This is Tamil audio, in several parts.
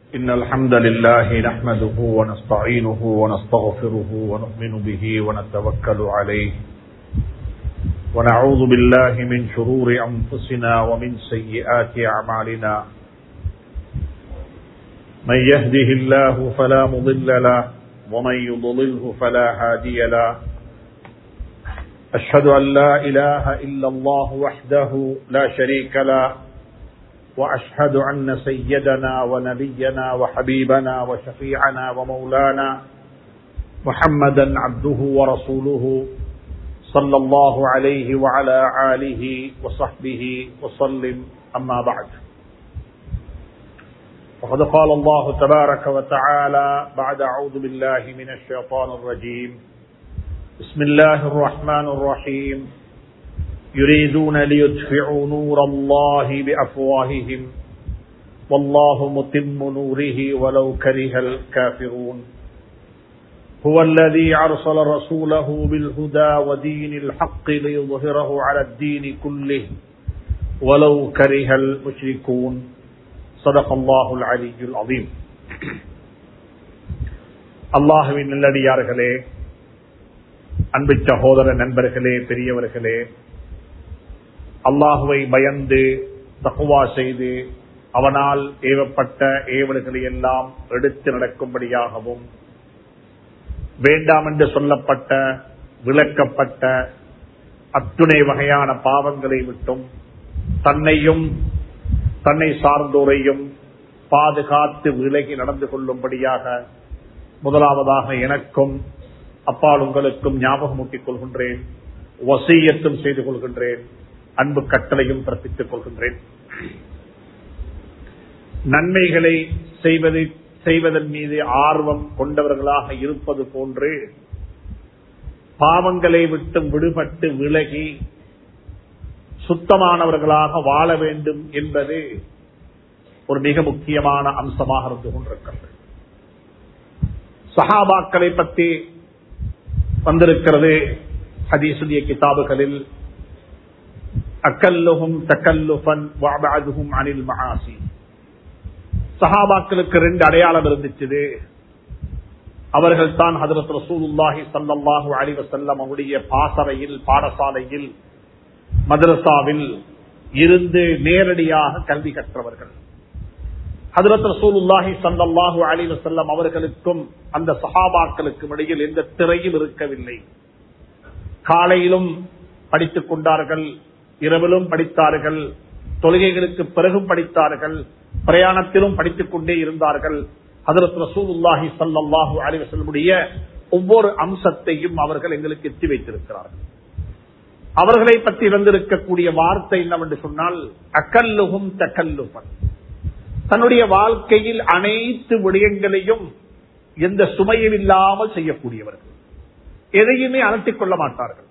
إن الحمد لله نحمده ونستعينه ونستغفره ونؤمن به ونتوكل عليه ونعوذ بالله من شرور أنفسنا ومن سيئات أعمالنا من يهده الله فلا مضل له ومن يضلله فلا هادي له أشهد أن لا إله إلا الله وحده لا شريك له وأشهد أن سيدنا ونبينا وحبيبنا وشفيعنا ومولانا محمدا عبده ورسوله صلى الله عليه وعلى آله وصحبه وسلم أما بعد وقد قال الله تبارك وتعالى بعد أعوذ بالله من الشيطان الرجيم بسم الله الرحمن الرحيم يريدون ليدفعوا نور الله بأفواههم والله متم نوره ولو كره الكافرون هو الذي أرسل رسوله بالهدى ودين الحق ليظهره على الدين كله ولو كره المشركون صدق الله العلي العظيم அல்லாஹுவின் நல்லடியார்களே அன்பு சகோதர நண்பர்களே பெரியவர்களே அல்லாஹுவை பயந்து தகுவா செய்து அவனால் ஏவப்பட்ட ஏவல்களை எல்லாம் எடுத்து நடக்கும்படியாகவும் வேண்டாம் என்று சொல்லப்பட்ட விளக்கப்பட்ட அத்துணை வகையான பாவங்களை விட்டும் தன்னையும் தன்னை சார்ந்தோரையும் பாதுகாத்து விலகி நடந்து கொள்ளும்படியாக முதலாவதாக எனக்கும் அப்பால் உங்களுக்கும் ஞாபகமூட்டிக் கொள்கின்றேன் வசீயத்தும் செய்து கொள்கின்றேன் அன்பு கட்டளையும் பிறப்பித்துக் கொள்கின்றேன் நன்மைகளை செய்வது செய்வதன் மீது ஆர்வம் கொண்டவர்களாக இருப்பது போன்று பாவங்களை விட்டு விடுபட்டு விலகி சுத்தமானவர்களாக வாழ வேண்டும் என்பது ஒரு மிக முக்கியமான அம்சமாக இருந்து கொண்டிருக்கிறது சஹாபாக்களை பற்றி வந்திருக்கிறது ஹதீசுடைய கிதாபுகளில் அக்கல்லுகும் தக்கல்லுஃபன் வாபாதுகும் அனில் மகாசி சஹாபாக்களுக்கு ரெண்டு அடையாளம் இருந்துச்சு அவர்கள் தான் ஹதரத் ரசூலுல்லாஹி சல்லாஹூ அலிவசல்லம் அவருடைய பாசறையில் பாடசாலையில் மதரசாவில் இருந்து நேரடியாக கல்வி கற்றவர்கள் ஹதரத் ரசூலுல்லாஹி சல்லாஹூ அலிவசல்லம் அவர்களுக்கும் அந்த சஹாபாக்களுக்கும் இடையில் எந்த திரையும் இருக்கவில்லை காலையிலும் படித்துக் கொண்டார்கள் இரவிலும் படித்தார்கள் தொழுகைகளுக்கு பிறகும் படித்தார்கள் பிரயாணத்திலும் படித்துக் கொண்டே இருந்தார்கள் ஹதரத் ரசூலுல்லாஹி சல்லாஹூ அலிவசல்முடைய ஒவ்வொரு அம்சத்தையும் அவர்கள் எங்களுக்கு எத்தி வைத்திருக்கிறார்கள் அவர்களை பற்றி வந்திருக்கக்கூடிய வார்த்தை என்னவென்று சொன்னால் அக்கல்லுகும் தக்கல்லுபன் தன்னுடைய வாழ்க்கையில் அனைத்து விடயங்களையும் எந்த சுமையும் இல்லாமல் செய்யக்கூடியவர்கள் எதையுமே அலட்டிக் கொள்ள மாட்டார்கள்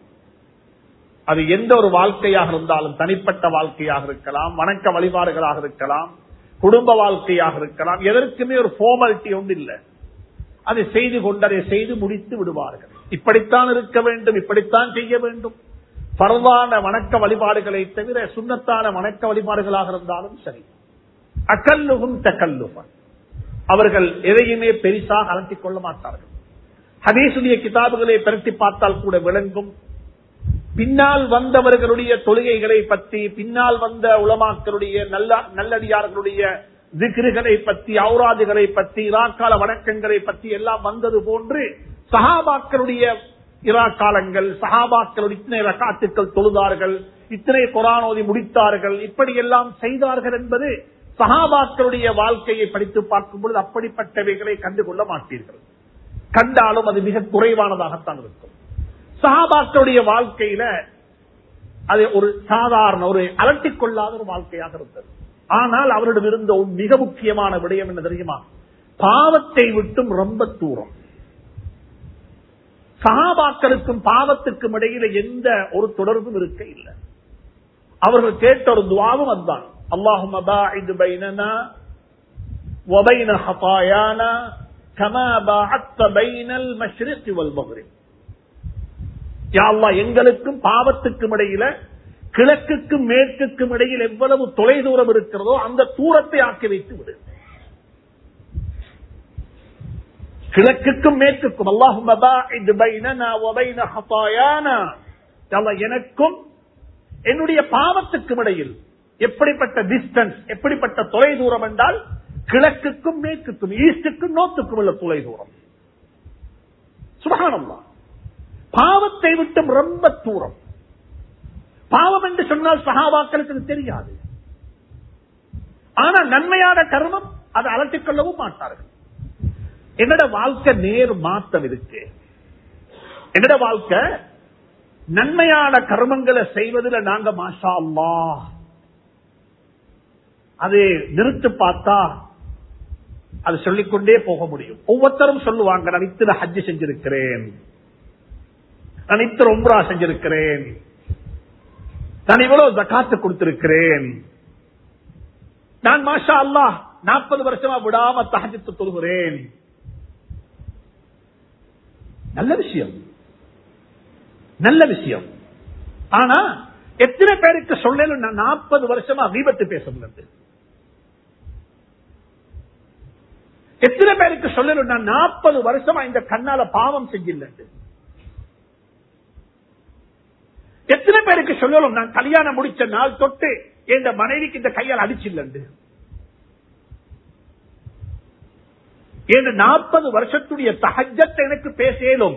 அது எந்த ஒரு வாழ்க்கையாக இருந்தாலும் தனிப்பட்ட வாழ்க்கையாக இருக்கலாம் வணக்க வழிபாடுகளாக இருக்கலாம் குடும்ப வாழ்க்கையாக இருக்கலாம் எதற்குமே ஒரு ஃபார்மாலிட்டி ஒன்று இல்லை அதை செய்து கொண்டு அதை செய்து முடித்து விடுவார்கள் இப்படித்தான் இருக்க வேண்டும் இப்படித்தான் செய்ய வேண்டும் பரவான வணக்க வழிபாடுகளை தவிர சுண்ணத்தான வணக்க வழிபாடுகளாக இருந்தாலும் சரி அக்கல்லுகும் தக்கல்லுகன் அவர்கள் எதையுமே பெரிசாக அலட்டிக் கொள்ள மாட்டார்கள் ஹதீசுடைய கிதாபுகளை பிரட்டி பார்த்தால் கூட விளங்கும் பின்னால் வந்தவர்களுடைய தொழுகைகளை பற்றி பின்னால் வந்த உலமாக்களுடைய நல்ல நல்லடியார்களுடைய திக்ருகளை பற்றி ஔராதுகளை பற்றி இராக்கால வணக்கங்களை பற்றி எல்லாம் வந்தது போன்று சஹாபாக்களுடைய இரா காலங்கள் சஹாபாக்களுடைய இத்தனை ரக்காத்துக்கள் தொழுதார்கள் இத்தனை கொரானோதி முடித்தார்கள் இப்படி எல்லாம் செய்தார்கள் என்பது சஹாபாக்களுடைய வாழ்க்கையை படித்து பார்க்கும் பொழுது அப்படிப்பட்டவைகளை கண்டுகொள்ள மாட்டீர்கள் கண்டாலும் அது மிக குறைவானதாகத்தான் இருக்கும் சஹாபாக்களுடைய வாழ்க்கையில அது ஒரு சாதாரண ஒரு அலட்டிக் கொள்ளாத ஒரு வாழ்க்கையாக இருந்தது ஆனால் அவரிடம் இருந்த ஒரு மிக முக்கியமான விடயம் என்ன தெரியுமா பாவத்தை விட்டும் ரொம்ப தூரம் சகாபாக்களுக்கும் பாவத்துக்கும் இடையில எந்த ஒரு தொடர்பும் இருக்க இல்லை அவர்கள் கேட்ட ஒரு துவாவும் அதுதான் அல்லாஹும் وبين خطايانا كما باعدت بين المشرق والمغرب யா அல்லாஹ் எங்களுக்கும் பாவத்துக்கும் இடையில கிழக்குக்கும் மேற்குக்கும் இடையில் எவ்வளவு தொலை தூரம் இருக்கிறதோ அந்த தூரத்தை ஆக்கி வைத்து விடு கிழக்குக்கும் மேற்குக்கும் அல்லாஹும் எனக்கும் என்னுடைய பாவத்துக்கும் இடையில் எப்படிப்பட்ட டிஸ்டன்ஸ் எப்படிப்பட்ட தொலை தூரம் என்றால் கிழக்குக்கும் மேற்குக்கும் ஈஸ்டுக்கும் நோத்துக்கும் உள்ள தொலை தூரம் சுபகானம்மா பாவத்தை விட்டும் ரொம்ப தூரம் பாவம் என்று சொன்னால் சகாபாக்களுக்கு அது தெரியாது ஆனா நன்மையான கர்மம் அதை அலட்டிக் கொள்ளவும் மாட்டார்கள் என்னோட வாழ்க்கை நேர் மாற்றம் இருக்கு என்னோட வாழ்க்கை நன்மையான கர்மங்களை செய்வதில் நாங்க மாஷா அல்லா அது நிறுத்து பார்த்தா அது சொல்லிக்கொண்டே போக முடியும் ஒவ்வொருத்தரும் சொல்லுவாங்க நான் இத்தனை ஹஜ்ஜு செஞ்சிருக்கிறேன் நான் இத்தனை உம்ரா செஞ்சிருக்கிறேன் நான் இவ்வளவு ஜக்காத்து கொடுத்திருக்கிறேன் நான் மாஷா அல்லா நாற்பது வருஷமா விடாம தகஜத்து தொழுகிறேன் நல்ல விஷயம் நல்ல விஷயம் ஆனா எத்தனை பேருக்கு சொல்லணும் நான் நாற்பது வருஷமா விபத்து பேச முடியாது எத்தனை பேருக்கு சொல்லணும் நான் நாற்பது வருஷமா இந்த கண்ணால பாவம் செஞ்சில்லை எத்தனை பேருக்கு சொல்லணும் நான் கல்யாணம் முடிச்ச நாள் தொட்டு என் மனைவிக்கு இந்த கையால் அடிச்சில்லண்டு என்று நாற்பது வருஷத்துடைய தகஜத்தை எனக்கு பேசலும்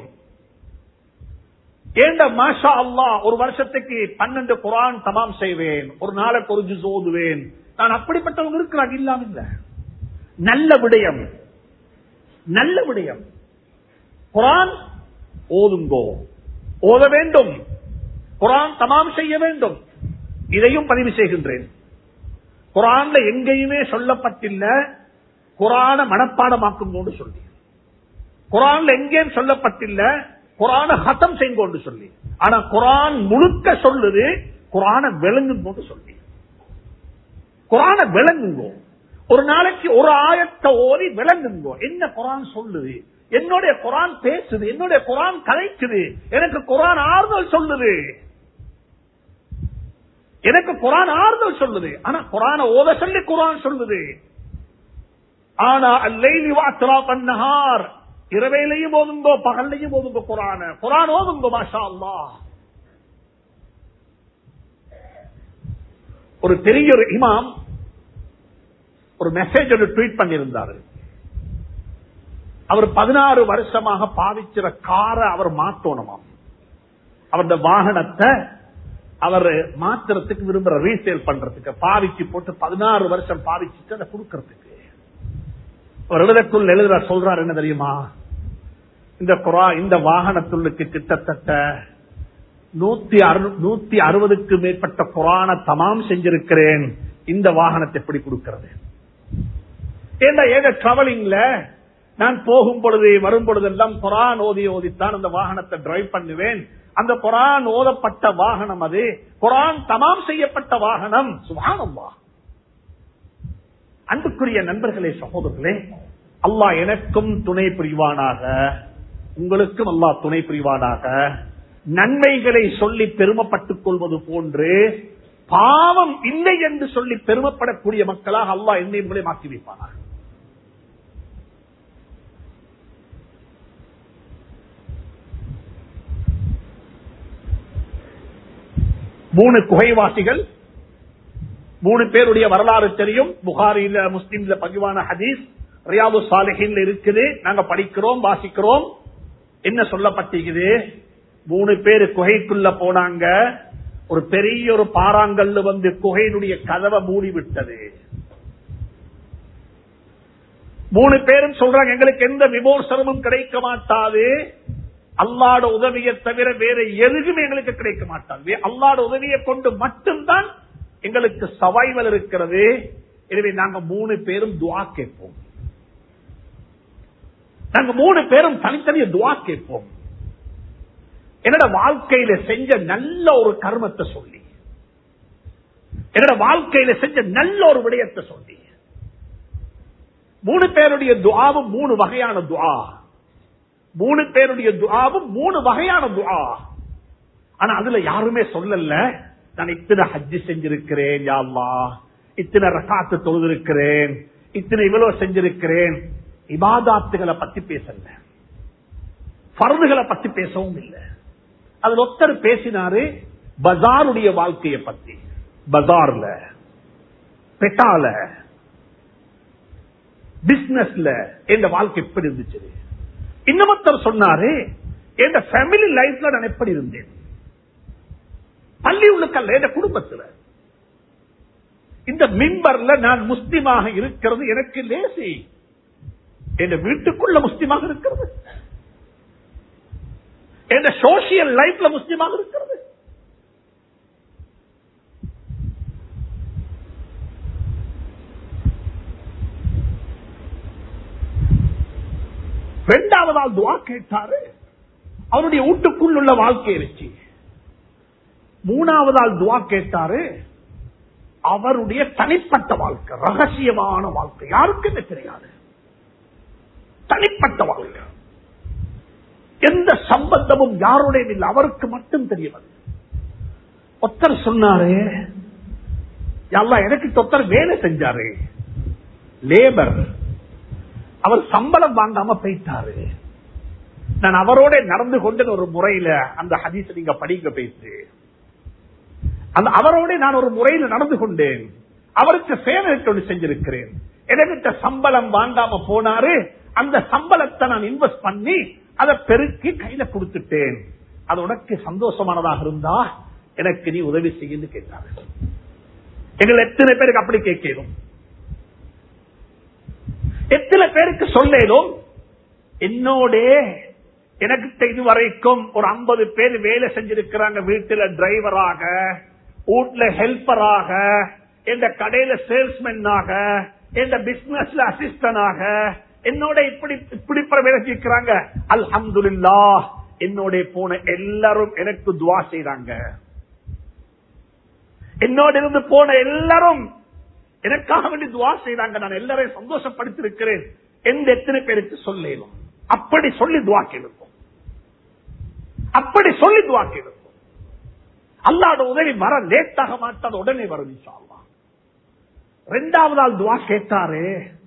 ஏண்ட மாஷா அல்லா ஒரு வருஷத்துக்கு பன்னெண்டு குரான் தமாம் செய்வேன் ஒரு நாளைக்கு ஒரு ஜூஸ் ஓதுவேன் நான் அப்படிப்பட்டவங்க இருக்கிறாங்க இல்லாம இல்ல நல்ல விடயம் நல்ல விடயம் குரான் ஓதுங்கோ ஓத வேண்டும் குரான் தமாம் செய்ய வேண்டும் இதையும் பதிவு செய்கின்றேன் குரான்ல எங்கேயுமே சொல்லப்பட்டில்ல குரான மனப்பாடமாக்கும் கொண்டு சொல்லி குரான்ல எங்கேயும் சொல்லப்பட்டில்ல குரான ஹத்தம் செய்யுங்கொண்டு சொல்லி ஆனா குரான் முழுக்க சொல்லுது குரான விளங்கும் கொண்டு சொல்லி குரான விளங்குங்கோ ஒரு நாளைக்கு ஒரு ஆயத்தை ஓதி விளங்குங்கோ என்ன குரான் சொல்லுது என்னுடைய குரான் பேசுது என்னுடைய குரான் கலைக்குது எனக்கு குரான் ஆறுதல் சொல்லுது எனக்கு குரான் ஆறுதல் சொல்லுது ஆனா குரான ஓத சொல்லி குரான் சொல்லுது ஆனா அல்லைலி வாத்ரா பண்ணஹார் இரவையிலையும் ஓதுங்கோ பகல்லையும் ஓதுங்கோ குரான குரான் ஓதுங்கோ மாஷா அல்லா ஒரு பெரிய ஒரு இமாம் ஒரு மெசேஜ் ஒன்று ட்வீட் பண்ணியிருந்தாரு அவர் பதினாறு வருஷமாக பாவிச்சிற காரை அவர் மாத்தோணுமாம் அவருடைய வாகனத்தை அவர் மாத்திரத்துக்கு விரும்புற ரீசேல் பண்றதுக்கு பாவிச்சு போட்டு பதினாறு வருஷம் பாவிச்சுட்டு அதை கொடுக்கறதுக்கு ஒரு எழுதக்குள் எழுதுற சொல்றார் என்ன தெரியுமா இந்த குரா இந்த வாகனத்துள்ளுக்கு கிட்டத்தட்ட நூத்தி நூத்தி அறுபதுக்கு மேற்பட்ட குரான தமாம் செஞ்சிருக்கிறேன் இந்த வாகனத்தை எப்படி கொடுக்கிறது ஏண்டா ஏதோ டிராவலிங்ல நான் போகும் பொழுது வரும் பொழுதெல்லாம் குரான் ஓதி ஓதித்தான் அந்த வாகனத்தை டிரைவ் பண்ணுவேன் அந்த குரான் ஓதப்பட்ட வாகனம் அது குரான் தமாம் செய்யப்பட்ட வாகனம் சுபானம்மா அன்புக்குரிய நண்பர்களே சகோதரர்களே அல்லாஹ் எனக்கும் துணை புரிவானாக உங்களுக்கும் அல்லாஹ் துணை புரிவானாக நன்மைகளை சொல்லி பெருமைப்பட்டுக் கொள்வது போன்று பாவம் இல்லை என்று சொல்லி பெருமைப்படக்கூடிய மக்களாக அல்லாஹ் என்னை உங்களை மாற்றி வைப்பானாக மூணு குகைவாசிகள் மூணு பேருடைய வரலாறு தெரியும் புகாரில முஸ்லீம்ல பதிவான ஹதீஸ் ரியாது சாலிஹின் இருக்குது நாங்க படிக்கிறோம் வாசிக்கிறோம் என்ன சொல்லப்பட்டிருக்குது மூணு பேரு குகைக்குள்ள போனாங்க ஒரு பெரிய ஒரு பாறாங்கல்லு வந்து குகையினுடைய கதவை மூடி விட்டது மூணு பேரும் சொல்றாங்க எங்களுக்கு எந்த விமோசனமும் கிடைக்க மாட்டாது அல்லாட உதவியை தவிர வேற எதுவுமே எங்களுக்கு கிடைக்க மாட்டாது அல்லாட உதவியை கொண்டு மட்டும்தான் எங்களுக்கு சவைவல் இருக்கிறது எனவே நாங்க மூணு பேரும் துவா கேட்போம் நாங்க மூணு பேரும் தனித்தனிய துவா கேட்போம் என்னோட வாழ்க்கையில செஞ்ச நல்ல ஒரு கர்மத்தை சொல்லி என்னோட வாழ்க்கையில செஞ்ச நல்ல ஒரு விடயத்தை சொல்லி மூணு பேருடைய துவாவும் மூணு வகையான துவா மூணு பேருடைய துவாவும் மூணு வகையான துவா ஆனா அதுல யாருமே சொல்லல நான் இத்தனை ஹஜ்ஜு செஞ்சிருக்கிறேன் யாழ்லா இத்தனை ரகாத்து தொழுதிருக்கிறேன் இத்தனை இவ்வளவு செஞ்சிருக்கிறேன் இபாதாத்துகளை பத்தி பேசல பருதுகளை பத்தி பேசவும் இல்லை அதுல ஒருத்தர் பேசினாரு பஜாருடைய வாழ்க்கையை பத்தி பஜார்ல பெட்டால பிசினஸ்ல என் வாழ்க்கை எப்படி இருந்துச்சு இன்னமொத்தர் சொன்னாரு என் ஃபேமிலி லைஃப்ல நான் எப்படி இருந்தேன் பள்ளி உள்ளுக்கல்ல என் குடும்பத்துல இந்த மிம்பர்ல நான் முஸ்லிமாக இருக்கிறது எனக்கு லேசி என் வீட்டுக்குள்ள முஸ்லிமாக இருக்கிறது என் சோசியல் லைஃப்ல முஸ்லிமாக இருக்கிறது இரண்டாவது ஆள் துவா கேட்டாரு அவருடைய வீட்டுக்குள் உள்ள வாழ்க்கையை வச்சு மூணாவது ஆள் துவா கேட்டாரு அவருடைய தனிப்பட்ட வாழ்க்கை ரகசியமான வாழ்க்கை யாருக்குமே தெரியாது தனிப்பட்ட வாழ்க்கை எந்த சம்பந்தமும் யாருடைய இல்லை அவருக்கு மட்டும் தெரியவது ஒத்தர் சொன்னாரு எல்லாம் எனக்கு ஒத்தர் வேலை செஞ்சாரு லேபர் அவர் சம்பளம் வாங்காம போயிட்டாரு நான் அவரோட நடந்து கொண்ட ஒரு முறையில அந்த ஹதீஸ் நீங்க படிக்க போயிட்டு அந்த அவரோட நான் ஒரு முறையில நடந்து கொண்டேன் அவருக்கு சேவை ஒன்று செஞ்சிருக்கிறேன் என்கிட்ட சம்பளம் வாங்காம போனாரு அந்த சம்பளத்தை நான் இன்வெஸ்ட் பண்ணி அதை பெருக்கி கையில கொடுத்துட்டேன் அது உனக்கு சந்தோஷமானதாக இருந்தா எனக்கு நீ உதவி செய்யுன்னு கேட்டாரு எங்களை எத்தனை பேருக்கு அப்படி கேட்கணும் எத்தனை பேருக்கு சொல்லேனும் என்னோட எனக்கு இது வரைக்கும் ஒரு ஐம்பது பேர் வேலை செஞ்சிருக்கிறாங்க வீட்டுல டிரைவராக வீட்டுல ஹெல்பராக எந்த கடையில சேல்ஸ்மேனாக எந்த பிசினஸ்ல அசிஸ்டனாக என்னோட இப்படி இப்படி வேலை செய்கிறாங்க அல்ஹம்துல்லா என்னோட போன எல்லாரும் எனக்கு துவா செய்றாங்க என்னோட இருந்து போன எல்லாரும் எனக்காக வேண்டி துவா செய்றாங்க நான் எல்லாரையும் சந்தோஷப்படுத்திருக்கிறேன் எந்த எத்தனை பேருக்கு சொல்லேனும் அப்படி சொல்லி துவா கேளுக்கும் அப்படி சொல்லி துவா கேளுக்கும் அல்லாட உதவி வர லேட்டாக மாட்டாது உடனே வரும் இன்ஷா அல்லாஹ். ரெண்டாவது ஆள் துவா கேட்டாரு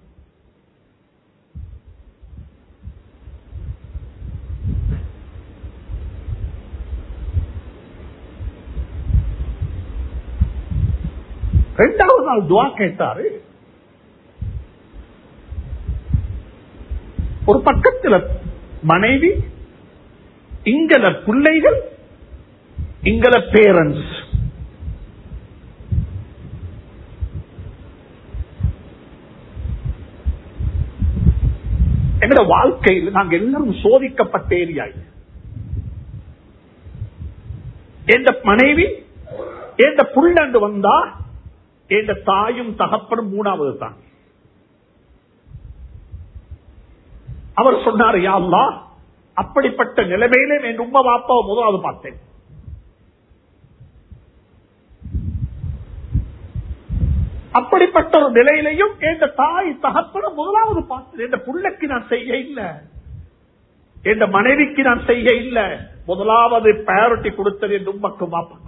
ரெண்டாவது நாள் துவா கேட்டாரு ஒரு பக்கத்துல மனைவி இங்கல பிள்ளைகள் இங்கல பேரண்ட்ஸ் எங்களோட வாழ்க்கையில் நாங்க எல்லாரும் சோதிக்கப்பட்ட ஏரியா இது. எந்த மனைவி எந்த புள்ளண்டு வந்தா எந்த தாயும் தகப்பனும் மூணாவது தான் அவர் சொன்னார் யா அல்லாஹ் அப்படிப்பட்ட நிலைமையிலே என் உம்மா பாப்பாவை முதலாவது பார்த்தேன் அப்படிப்பட்ட ஒரு நிலையிலையும் எந்த தாய் தகப்பனும் முதலாவது பார்த்தேன் எந்த புள்ளக்கு நான் செய்ய இல்லை எந்த மனைவிக்கு நான் செய்ய இல்லை முதலாவது பிரையாரிட்டி கொடுத்தது என் உம்மக்கும் பாப்பக்கும்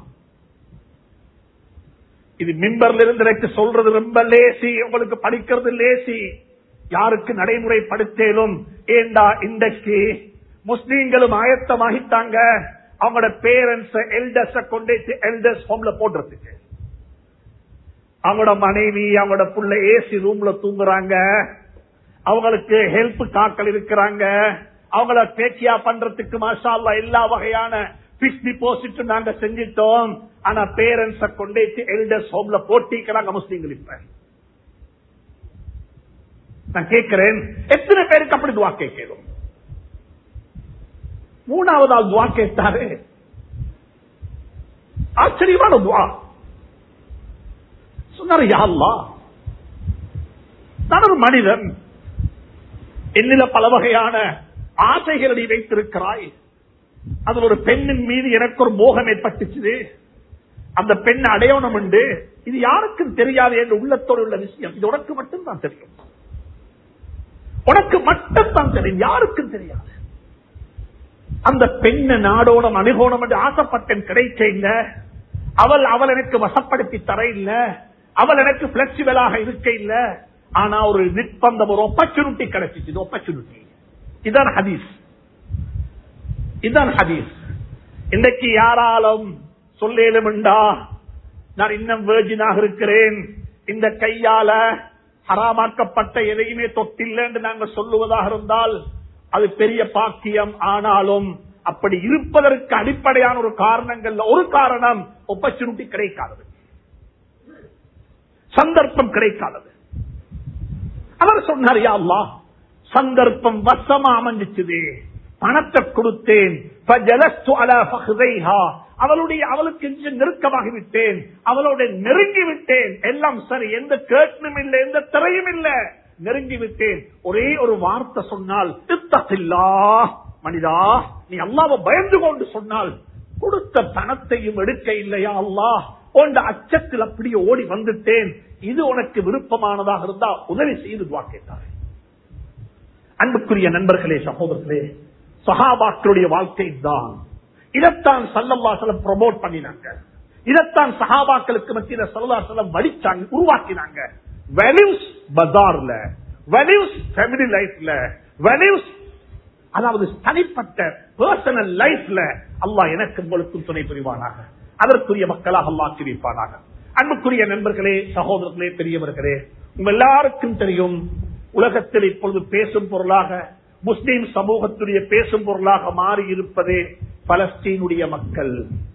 இது மிம்பர்ல இருந்து எனக்கு சொல்றது ரொம்ப லேசி உங்களுக்கு படிக்கிறது லேசி யாருக்கு நடைமுறைப்படுத்தலும் ஏண்டா இன்றைக்கு முஸ்லீம்களும் ஆயத்தமாகிட்டாங்க அவங்களோட பேரண்ட்ஸ் எல்டர்ஸ் கொண்டு எல்டர்ஸ் ஹோம்ல போடுறதுக்கு அவங்களோட மனைவி அவங்களோட புள்ள ஏசி ரூம்ல தூங்குறாங்க அவங்களுக்கு ஹெல்ப் காக்கள் இருக்கிறாங்க அவங்கள பேக்கியா பண்றதுக்கு மாஷா அல்லாஹ் எல்லா வகையான பிக்ஸ் டிபாசிட் நாங்க செஞ்சிட்டோம் ஆனா பேரண்ட்ஸ கொண்டு எல்டர்ஸ் ஹோம்ல போட்டிக்கிறாங்க முஸ்லீம்கள் இப்ப நான் கேட்கிறேன் எத்தனை பேருக்கு அப்படி துவா கேட்கிறோம் மூணாவது ஆள் துவா கேட்டாரு ஆச்சரியமான துவா சொன்னாரு யா அல்லாஹ் நான் ஒரு மனிதன் என்னில பல வகையான ஆசைகளை வைத்திருக்கிறாய் அதில் ஒரு பெண்ணின் மீது எனக்கு ஒரு மோகம் ஏற்பட்டுச்சு அந்த பெண் அடையணும் உண்டு இது யாருக்கும் தெரியாது என்று உள்ளத்தோடு உள்ள விஷயம் இது உனக்கு மட்டும் தான் தெரியும் உனக்கு மட்டும் தான் தெரியும் யாருக்கும் தெரியாது அந்த பெண்ணை நாடோணம் அணுகோணம் என்று ஆசைப்பட்டேன் கிடைக்க இல்ல அவள் அவள் எனக்கு வசப்படுத்தி தர இல்ல அவள் எனக்கு பிளெக்சிபிளாக இருக்க இல்ல ஆனா ஒரு நிர்பந்தம் ஒரு opportunity கிடைச்சிச்சு இது opportunity இதான் ஹதீஸ் இதான் ஹதீஸ் இன்றைக்கு யாராலும் சொல்லேலும்டா நான் இன்னும் வேர்ஜினாக இருக்கிறேன் இந்த கையால ஹராமாக்கப்பட்ட எதையுமே தொட்டில்லை என்று நாங்கள் சொல்லுவதாக இருந்தால் அது பெரிய பாக்கியம் ஆனாலும் அப்படி இருப்பதற்கு அடிப்படையான ஒரு காரணங்கள்ல ஒரு காரணம் opportunity கிடைக்காதது சந்தர்ப்பம் கிடைக்காதது அவர் சொன்னார் யா அல்லாஹ் சந்தர்ப்பம் வசமா அமைஞ்சிச்சுது பணத்தை கொடுத்தேன் فجلست على فخذيها. அவளுடைய அவளுக்கு கொஞ்சம் நெருக்கமாகி விட்டேன் அவளோட நெருங்கி விட்டேன் எல்லாம் சரி எந்த கேட்டும் இல்லை எந்த திரையும் இல்லை நெருங்கி விட்டேன் ஒரே ஒரு வார்த்தை சொன்னால் இத்தகில்லா மனிதா நீ அல்லாவை பயந்து கொண்டு சொன்னால் கொடுத்த பணத்தையும் எடுக்க இல்லையா அல்லாஹ் போன்ற அச்சத்தில் அப்படியே ஓடி வந்துட்டேன் இது உனக்கு விருப்பமானதாக இருந்தா உதவி செய்து துவா கேட்டார் அன்புக்குரிய நண்பர்களே சகோதரர்களே சஹாபாக்களுடைய வாழ்க்கை தான் இதைத்தான் சல்லல்லாசலம் ப்ரமோட் பண்ணினாங்க இதைத்தான் சஹாபாக்களுக்கு மத்தியில சல்லாசலம் வடிச்சாங்க உருவாக்கினாங்க வேல்யூஸ் பஜார்ல வேல்யூஸ் ஃபேமிலி லைஃப்ல வேல்யூஸ் அதாவது தனிப்பட்ட பர்சனல் லைஃப்ல அல்லாஹ் எனக்கு உங்களுக்கும் துணை புரிவானாக அதற்குரிய மக்களாக அல்லாக்கி வைப்பானாக அன்புக்குரிய நண்பர்களே சகோதரர்களே பெரியவர்களே உங்க எல்லாருக்கும் தெரியும் உலகத்தில் இப்பொழுது பேசும் பொருளாக முஸ்லிம் சமூகத்துடைய பேசும் பொருளாக மாறி இருப்பதே பலஸ்தீனுடைய மக்கள்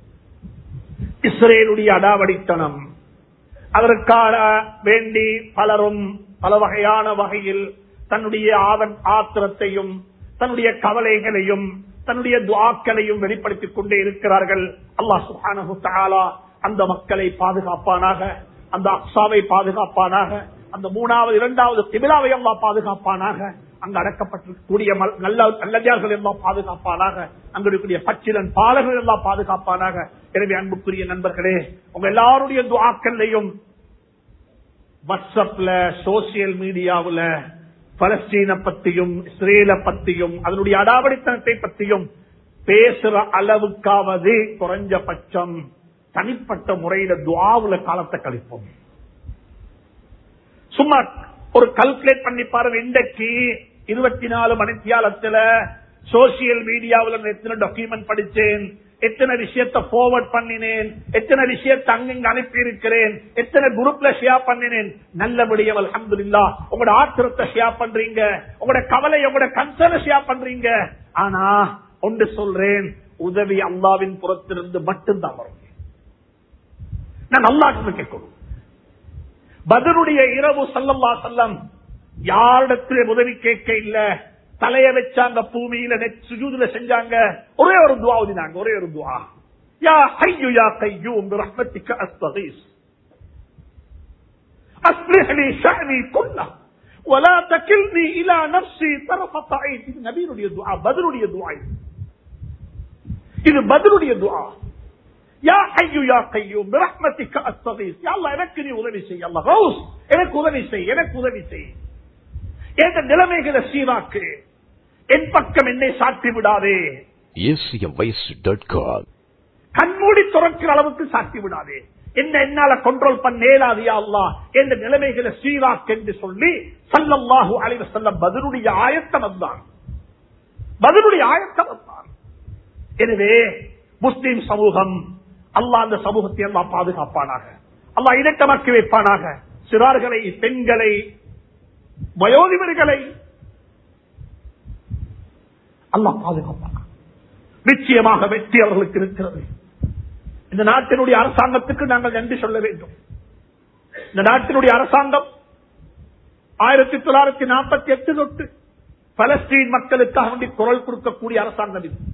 இஸ்ரேலுடைய அடாவடித்தனம் அதற்கான வேண்டி பலரும் பல வகையான வகையில் தன்னுடைய ஆவன் ஆத்திரத்தையும் தன்னுடைய கவலைகளையும் தன்னுடைய துவாக்களையும் வெளிப்படுத்திக் கொண்டே இருக்கிறார்கள் அல்லாஹ் சுஹானஹு தஆலா அந்த மக்களை பாதுகாப்பானாக அந்த அக்ஸாவை பாதுகாப்பானாக அந்த மூணாவது இரண்டாவது திபிலாவை எல்லாம் பாதுகாப்பானாக அங்கு அடக்கப்பட்டிருக்கக்கூடிய மல்- நல்ல நல்லடியார்கள் எல்லாம் பாதுகாப்பானாக அங்கு இருக்கக்கூடிய பச்சிலன் பாலர்கள் எல்லாம் பாதுகாப்பானாக எனவே அன்புக்குரிய நண்பர்களே உங்க எல்லாருடைய துவாக்கள்லையும் வாட்ஸ்அப்ல சோசியல் மீடியாவுல பலஸ்தீன பத்தியும் இஸ்ரேல பத்தியும் அதனுடைய அடாவடித்தனத்தை பத்தியும் பேசுற அளவுக்காவது குறைஞ்சபட்சம் தனிப்பட்ட முறையில துவாவுல காலத்தை கழிப்போம் சும்மா ஒரு கல்குலேட் பண்ணி பாருங்க இன்றைக்கு இருபத்தி நாலு மணித்தியாலத்துல சோசியல் மீடியாவுல நான் எத்தனை டாக்குமெண்ட் படிச்சேன் எத்தனை விஷயத்தை forward பண்ணினேன் எத்தனை விஷயத்தை அங்கங்க அனுப்பி இருக்கிறேன் எத்தனை குரூப்ல ஷேர் பண்ணினேன் நல்லபடியா அல்ஹம்துலில்லாஹ் உங்களோட ஆத்திரத்தை ஷேர் பண்றீங்க உங்களோட கவலை உங்களோட கன்சர்ன ஷேர் பண்றீங்க ஆனா ஒன்று சொல்றேன் உதவி அல்லாவின் புறத்திலிருந்து மட்டும்தான் வரும் நான் அல்லாஹ் கேட்கணும் பதருடைய இரவு சல்லல்லா செல்லம் யாரிடத்திலே உதவி கேட்க இல்ல தலைய வச்சாங்க பூமியில நெட் சுஜூதுல செஞ்சாங்க ஒரே ஒரு துவா ஓதினாங்க ஒரே ஒரு துவா யா ஹையு யா கையூம் பிரஹ்மத்திக்க அஸ்தகீஸ் أصلح لي شأني كله ولا تكلني إلى نفسي طرفة عين இது நபியினுடைய துஆ பதருடைய துஆ இது. இது பதருடைய துஆ யா ஹையு யா கையூம் பிரஹ்மத்திக்க அஸ்தகீஸ் யா அல்லாஹ் எனக்கு நீ உதவி செய் அல்லாஹ் கௌஸ் எனக்கு உதவி செய் எனக்கு உதவி செய் எந்த நிலைமைகளை சீராக்கு என் பக்கம் என்னை சாட்டி விடாதே acmvoice.com. கண்மூடி துறக்கிற அளவுக்கு சாட்டி விடாதே என்ன என்னால கண்ட்ரோல் பண்ணேலாதியா அல்லா என்ற நிலைமைகளை சீராக்கு என்று சொல்லி சல்லல்லாஹு அலைஹி வஸல்லம் பதிலுடைய ஆயத்தம் வந்தான் பதிலுடைய ஆயத்தம் வந்தான் எனவே முஸ்லிம் சமூகம் அல்லாஹ் அந்த சமூகத்தை எல்லாம் பாதுகாப்பானாக அல்லாஹ் இடட்டமாக்கி வைப்பானாக சிறார்களை பெண்களை வயோதிபர்களை அல்லாஹ் பாதுகாப்பானாக நிச்சயமாக வெற்றி அவர்களுக்கு இருக்கிறது இந்த நாட்டினுடைய அரசாங்கத்துக்கு நாங்கள் நன்றி சொல்ல வேண்டும் இந்த நாட்டினுடைய அரசாங்கம் ஆயிரத்தி தொள்ளாயிரத்தி நாற்பத்தி எட்டு தொட்டு பலஸ்தீன் மக்களுக்காக வேண்டி குரல் கொடுக்கக்கூடிய அரசாங்கம் இது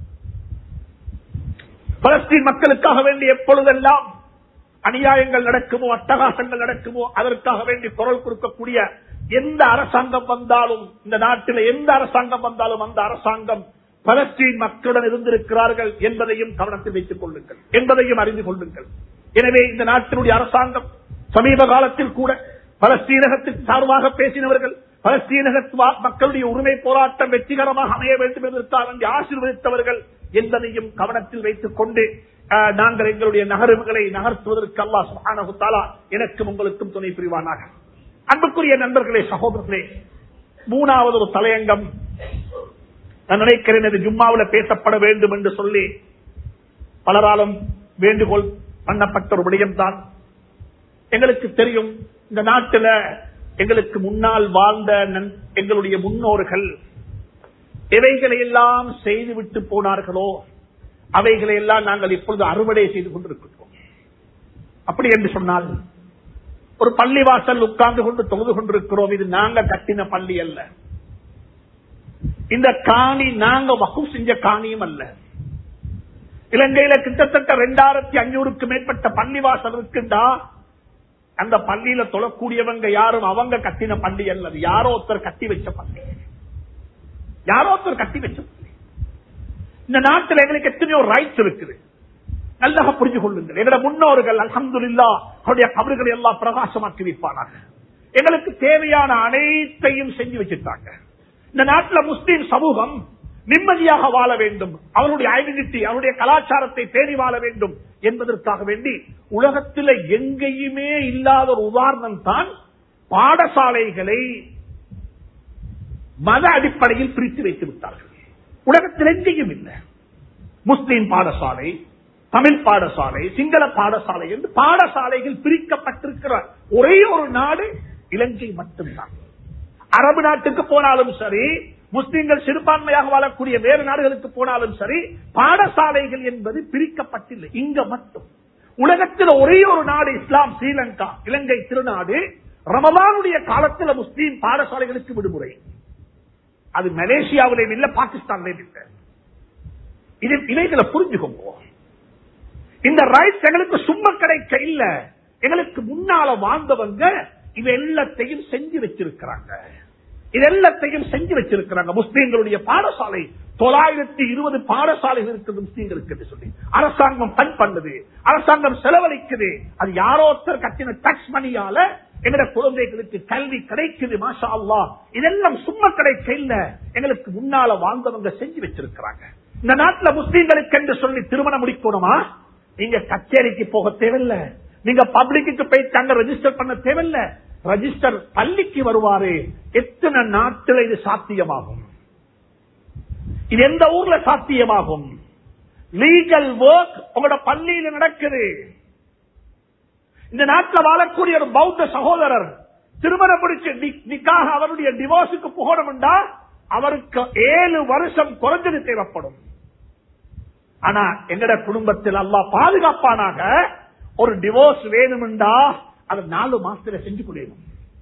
பலஸ்தீன் மக்களுக்காக வேண்டி எப்பொழுதெல்லாம் அநியாயங்கள் நடக்குமோ அட்டகாசங்கள் நடக்குமோ அதற்காக வேண்டி குரல் கொடுக்கக்கூடிய எந்த அரசாங்கம் வந்தாலும் இந்த நாட்டில் எந்த அரசாங்கம் வந்தாலும் அந்த அரசாங்கம் பலஸ்தீன் மக்களுடன் இருந்திருக்கிறார்கள் என்பதையும் கவனத்தில் வைத்துக் கொள்ளுங்கள் என்பதையும் அறிந்து கொள்ளுங்கள் எனவே இந்த நாட்டினுடைய அரசாங்கம் சமீப காலத்தில் கூட பலஸ்தீனகத்திற்கு சார்பாக பேசினவர்கள் பலஸ்தீனக மக்களுடைய உரிமை போராட்டம் வெற்றிகரமாக அமைய வேண்டும் என்பதற்காக வேண்டி ஆசீர்வதித்தவர்கள் என்பதையும் கவனத்தில் வைத்துக் கொண்டு அஹ், நாங்கள் எங்களுடைய நகர்வுகளை நகர்த்துவதற்கு அல்லாஹ் சுப்ஹானஹு தஆலா எனக்கும் உங்களுக்கும் துணை புரிவானாக அன்புக்குரிய நண்பர்களே சகோதரர்களே மூணாவது ஒரு தலையங்கம் நான் நினைக்கிறேன் இது ஜும்மாவில் பேசப்பட வேண்டும் என்று சொல்லி பலராலும் வேண்டுகோள் பண்ணப்பட்ட ஒரு விடயம்தான் எங்களுக்கு தெரியும் இந்த நாட்டில் எங்களுக்கு முன்னால் வாழ்ந்த நன்- எங்களுடைய முன்னோர்கள் எவைகளை எல்லாம் செய்துவிட்டு போனார்களோ அவைகளை எல்லாம் நாங்கள் இப்பொழுது அறுவடை செய்து கொண்டிருக்கிறோம் அப்படி என்று சொன்னால் ஒரு பள்ளிவாசல் உட்கார்ந்து கொண்டு தொழுது கொண்டிருக்கிறோம் இது நாங்க கட்டின பள்ளி அல்ல இந்த காணி நாங்க வகுப்பு செஞ்ச காணியும் அல்ல இலங்கையில கிட்டத்தட்ட ரெண்டாயிரத்தி அஞ்சூறுக்கு மேற்பட்ட பள்ளிவாசல் இருக்குண்டா அந்த பள்ளியில தொழக்கூடியவங்க யாரும் அவங்க கட்டின பள்ளி அல்ல அது யாரோ ஒருத்தர் கட்டி வச்ச பள்ளி யாரோ ஒருத்தர் கட்டி வச்ச பள்ளி இந்த நாட்டில் எங்களுக்கு எத்தனையோ ரைட்ஸ் இருக்குது நல்லா புரிஞ்சு கொள்ளுங்கள் எங்களோட முன்னோர்கள் அல்ஹம்துலில்லா அவருடைய கபறுகளை எல்லாம் பிரகாசமாக்கி வைப்பானாங்க எங்களுக்கு தேவையான அனைத்தையும் செஞ்சு வச்சிருக்காங்க இந்த நாட்டில் முஸ்லீம் சமூகம் நிம்மதியாக வாழ வேண்டும் அவருடைய ஐடென்டிட்டி அவருடைய கலாச்சாரத்தை பேணி வாழ வேண்டும் என்பதற்காக வேண்டி உலகத்தில் எங்கேயுமே இல்லாத ஒரு உதாரணம் தான் பாடசாலைகளை மத அடிப்படையில் பிரித்து வைத்து விட்டார்கள் உலகத்தில் எங்கேயும் இல்லை முஸ்லீம் பாடசாலை தமிழ் பாடசாலை சிங்கள பாடசாலை என்று பாடசாலைகள் பிரிக்கப்பட்டிருக்கிற ஒரே ஒரு நாடு இலங்கை மட்டும்தான் அரபு நாட்டுக்கு போனாலும் சரி முஸ்லிம்கள் சிறுபான்மையாக வாழக்கூடிய வேறு நாடுகளுக்கு போனாலும் சரி பாடசாலைகள் என்பது பிரிக்கப்பட்டில்லை இங்க மட்டும் உலகத்தில் ஒரே ஒரு நாடு இஸ்லாம் ஸ்ரீலங்கா இலங்கை திருநாடு ரமலானுடைய காலத்தில் முஸ்லீம் பாடசாலைகளுக்கு விடுமுறை அது மலேசியாவிலேயும் இல்ல பாகிஸ்தான்லேயும் இல்லை இது இவைகளை புரிஞ்சுக்கோங்க இந்த ரைட்ஸ் எங்களுக்கு சும்மா கிடைக்க இல்ல எங்களுக்கு முன்னால வாழ்ந்தவங்க இது எல்லாத்தையும் செஞ்சு வச்சிருக்கிறாங்க இது எல்லாத்தையும் செஞ்சு வச்சிருக்கிறாங்க முஸ்லீம்களுடைய பாடசாலை தொள்ளாயிரத்தி இருபது பாடசாலைகள் இருக்குது முஸ்லீம்களுக்கு என்று சொல்லி அரசாங்கம் பண் பண்ணுது அரசாங்கம் செலவழிக்குது அது யாரோ ஒருத்தர் கட்டின டாக்ஸ் மணியால எங்கட குழந்தைகளுக்கு கல்வி கிடைக்குது மாஷா அல்லா இதெல்லாம் சும்மா கிடைக்க இல்ல எங்களுக்கு முன்னால வாழ்ந்தவங்க செஞ்சு வச்சிருக்கிறாங்க இந்த நாட்டுல முஸ்லீம்களுக்கு என்று சொல்லி திருமணம் முடிக்கணுமா நீங்க கச்சேரிக்கு போக தேவையில்ல நீங்க பப்ளிக்கு போய் தங்க ரெஜிஸ்டர் பண்ண தேவையில்ல ரெஜிஸ்டர் பள்ளிக்கு வருவாரு எத்தனை நாட்டில் இது சாத்தியமாகும் இது எந்த ஊர்ல சாத்தியமாகும் லீகல் ஒர்க் உங்களோட பள்ளியில நடக்குது இந்த நாட்டில் வாழக்கூடிய ஒரு பௌத்த சகோதரர் திருமணம் முடிச்சு நி- நிக்காக அவருடைய டிவோர்ஸுக்கு போகணும்டா அவருக்கு ஏழு வருஷம் குறைஞ்சது தேவைப்படும் ஆனா எங்கட குடும்பத்தில் அல்லாஹ் பாதுகாப்பானாக ஒரு டிவோர்ஸ் வேணும்டா அதை நாலு மாசத்துல செஞ்சு கொள்ளணும்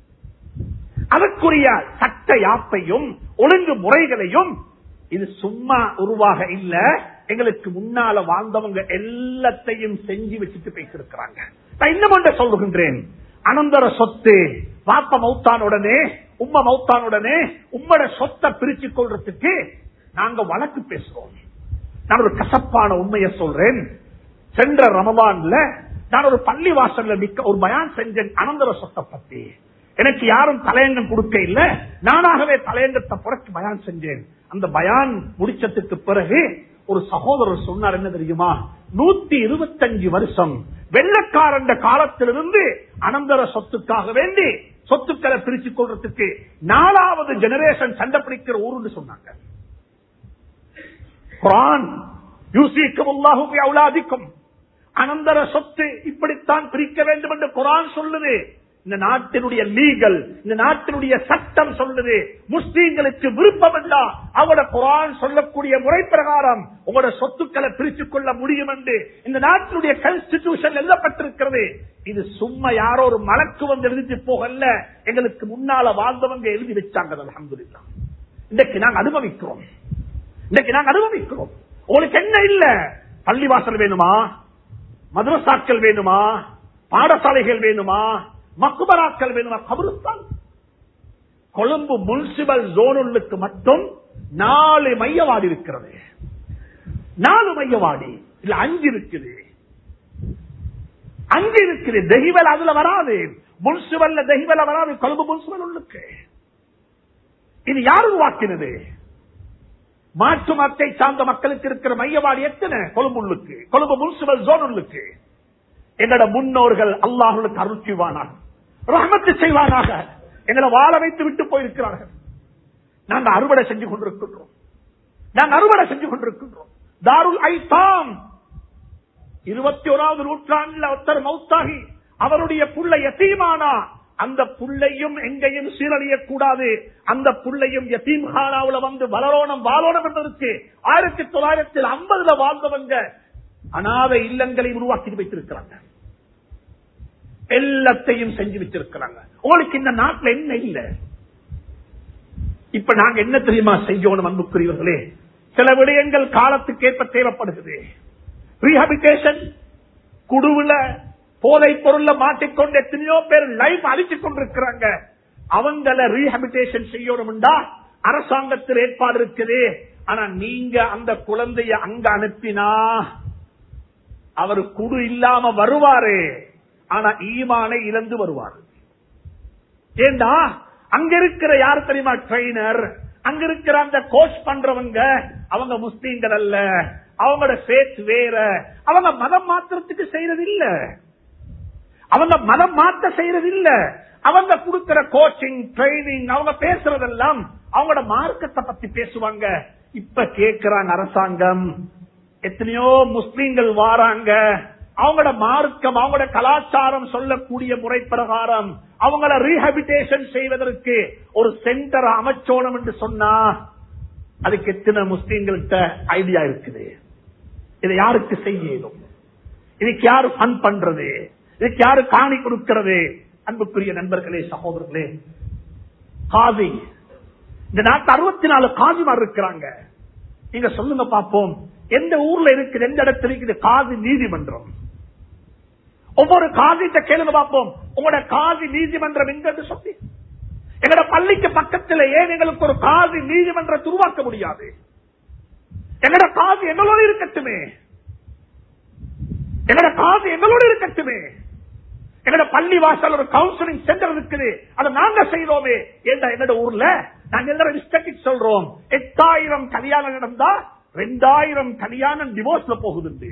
அதற்குரிய சட்ட யாப்பையும் ஒழுங்கு முறைகளையும் இது சும்மா உருவாக இல்ல எங்களுக்கு முன்னால வாழ்ந்தவங்க எல்லாத்தையும் செஞ்சு வச்சுட்டு பேசிருக்கிறாங்க நான் இன்னும் ஒன்றை சொல்லுகின்றேன் அனந்தர சொத்து வாப்ப மௌத்தான உடனே உம்ம மௌத்தான உடனே உம்மட சொத்தை பிரிச்சு கொள்றதுக்கு நாங்க வழக்கு பேசுறோம் நான் ஒரு கசப்பான உண்மையை சொல்றேன் சென்ற ரமபான்ல நான் ஒரு பள்ளி வாசல்ல நிக்க ஒரு பயான் செஞ்சேன் அனந்தர சொத்தை பத்தி எனக்கு யாரும் தலையங்கம் கொடுக்க இல்ல நானாகவே தலையங்கத்தை புறக்கி பயான் செஞ்சேன் அந்த பயான் முடிச்சதுக்கு பிறகு ஒரு சகோதரர் சொன்னார் என்ன தெரியுமா நூத்தி இருபத்தஞ்சு வருஷம் வெள்ளக்காரண்ட காலத்திலிருந்து அனந்தர சொத்துக்காக வேண்டி சொத்துக்களை பிரிச்சுக் கொள்றதுக்கு நாலாவது ஜெனரேஷன் சண்டை பிடிக்கிற ஊருன்னு சொன்னாங்க குரான் யூசிக்கும் அல்லாஹுக்கு அவுலாதிக்கும் அனந்தர சொத்து இப்படித்தான் பிரிக்க வேண்டும் என்று குரான் சொல்லுது இந்த நாட்டினுடைய லீகல் இந்த நாட்டினுடைய சட்டம் சொல்லுது முஸ்லீம்களுக்கு விருப்பம் என்றா அவட குரான் சொல்லக்கூடிய முறை பிரகாரம் உங்களோட சொத்துக்களை பிரித்துக் கொள்ள முடியும் என்று இந்த நாட்டினுடைய கான்ஸ்டிடியூஷன் எழுதப்பட்டிருக்கிறது இது சும்மா யாரோ ஒரு மலக்கு வந்து எழுதிட்டு போகல எங்களுக்கு முன்னால வாழ்ந்தவங்க எழுதி வச்சாங்க அல்ஹம்துலில்லாஹ் இன்றைக்கு நாங்க அனுபவிக்கிறோம் இன்னைக்கு நாங்க அனுபவிக்கிறோம் உங்களுக்கு என்ன இல்ல பள்ளிவாசல் வேணுமா மதுரசாக்கள் வேணுமா பாடசாலைகள் வேணுமா மக்குபராக்கள் வேணுமா கபருஸ்தான் கொழும்பு முனிசிபல் ஜோனுக்கு மட்டும் நாலு மையவாடி இருக்கிறது நாலு மையவாடி இல்ல அஞ்சு இருக்குது அஞ்சு இருக்குது தெஹிவல் அதுல வராது முன்சிபல்ல தெஹிவல வராது கொழும்பு முன்சிபல் உள்ளுக்கு இது யார் உருவாக்கினது மாற்று மத்தை சார்ந்த மக்களுக்கு இருக்கிற மையவாடி எத்தனை கொழும்புள்ளுக்கு கொழும்பு முனிசிபல் ஜோன் உள்ளுக்கு என்னோட முன்னோர்கள் அல்லாஹுக்கு அருள் செய்வானாக ரஹமத்து செய்வானாக எங்களை வாழ வைத்து விட்டு போயிருக்கிறார்கள் நாங்க அறுவடை செஞ்சு கொண்டிருக்கின்றோம் நாங்க அறுவடை செஞ்சு கொண்டிருக்கின்றோம் தாருல் ஐத்தாம் இருபத்தி ஓராவது நூற்றாண்டுல ஒருத்தர் மௌத்தாகி அவருடைய புள்ள எத்தீமானா அந்த புள்ளையும் எங்கேயும் சீரழியக் கூடாது அந்த புள்ளையும் யத்தீம் ஹானாவுல வந்து வளரோணம் வாழோணம் என்பதற்கு ஆயிரத்தி தொள்ளாயிரத்தி ஐம்பதுல வாழ்ந்தவங்க அநாத இல்லங்களை உருவாக்கி வைத்திருக்கிறாங்க எல்லாத்தையும் செஞ்சு வச்சிருக்கிறாங்க உங்களுக்கு இந்த நாட்டில் என்ன இல்ல இப்ப நாங்க என்ன தெரியுமா செய்யணும் அன்புக்குரியவர்களே சில விடயங்கள் காலத்துக்கு ஏற்ப தேவைப்படுகிறது ரீஹபிலிட்டேஷன் குடுவுல போதை பொருள்ல மாட்டிக்கொண்டு எத்தனையோ பேர் லைஃப் அழிச்சுக் கொண்டிருக்கிறாங்க அவங்கள ரீஹபிலிட்டேஷன் செய்யணும்டா அரசாங்கத்தில் ஏற்பாடு இருக்குது ஆனா நீங்க அந்த குழந்தைய அங்க அனுப்பினா அவர் குடு இல்லாம வருவாரு ஆனா ஈமானை இழந்து வருவார் ஏண்டா அங்க இருக்கிற யார் தெரியுமா ட்ரெயினர் அங்க இருக்கிற அந்த கோச் பண்றவங்க அவங்க முஸ்லீம்கள் அல்ல அவங்களோட ஃபேத் வேற அவங்க மதம் மாத்திரத்துக்கு செய்யறது இல்ல அவங்க மதம் மாத்த செய்யறது இல்ல அவங்க கொடுக்கிற கோச்சிங் ட்ரைனிங் அவங்க பேசுறதெல்லாம் அவங்களோட மார்க்கத்தை பத்தி பேசுவாங்க இப்ப கேட்கிறாங்க அரசாங்கம் எத்தனையோ முஸ்லீம்கள் வாராங்க அவங்களோட மார்க்கம் அவங்களோட கலாச்சாரம் சொல்லக்கூடிய முறை பிரகாரம் அவங்கள ரீஹபிலிட்டேஷன் செய்வதற்கு ஒரு சென்டர் அமைச்சோணும் என்று சொன்னா அதுக்கு எத்தனை முஸ்லீம்கள்ட்ட ஐடியா இருக்குது இதை யாருக்கு செய்யணும் இதுக்கு யாரு ஃபன் பண்றது இதுக்கு யாரு காணி கொடுக்கிறது அன்புக்குரிய நண்பர்களே சகோதரர்களே காதி இந்த நாட்டு அறுபத்தி நாலு காதிமார் இருக்கிறாங்க நீங்க சொல்லுங்க பார்ப்போம் எந்த ஊர்ல இருக்குது எந்த இடத்துல இருக்குது காதி நீதிமன்றம் ஒவ்வொரு காதிட்ட கேளுங்க பார்ப்போம் உங்களோட காதி நீதிமன்றம் எங்க சொல்லி எங்களோட பள்ளிக்கு பக்கத்தில் ஏன் எங்களுக்கு ஒரு காதி நீதிமன்றத்தை உருவாக்க முடியாது எங்களோட காது எங்களோட இருக்கட்டுமே எங்களோட காது எங்களோட இருக்கட்டுமே எங்களோட பள்ளி வாசல் ஒரு கவுன்சிலிங் சென்டர் இருக்குது அதை நாங்க செய்தோமே ஏண்டா எங்களோட ஊர்ல நாங்க எல்லாரும் ஸ்டட்டிக் சொல்றோம் எட்டாயிரம் கல்யாணம் நடந்தா ரெண்டாயிரம் கல்யாணம் டிவோர்ஸ்ல போகுது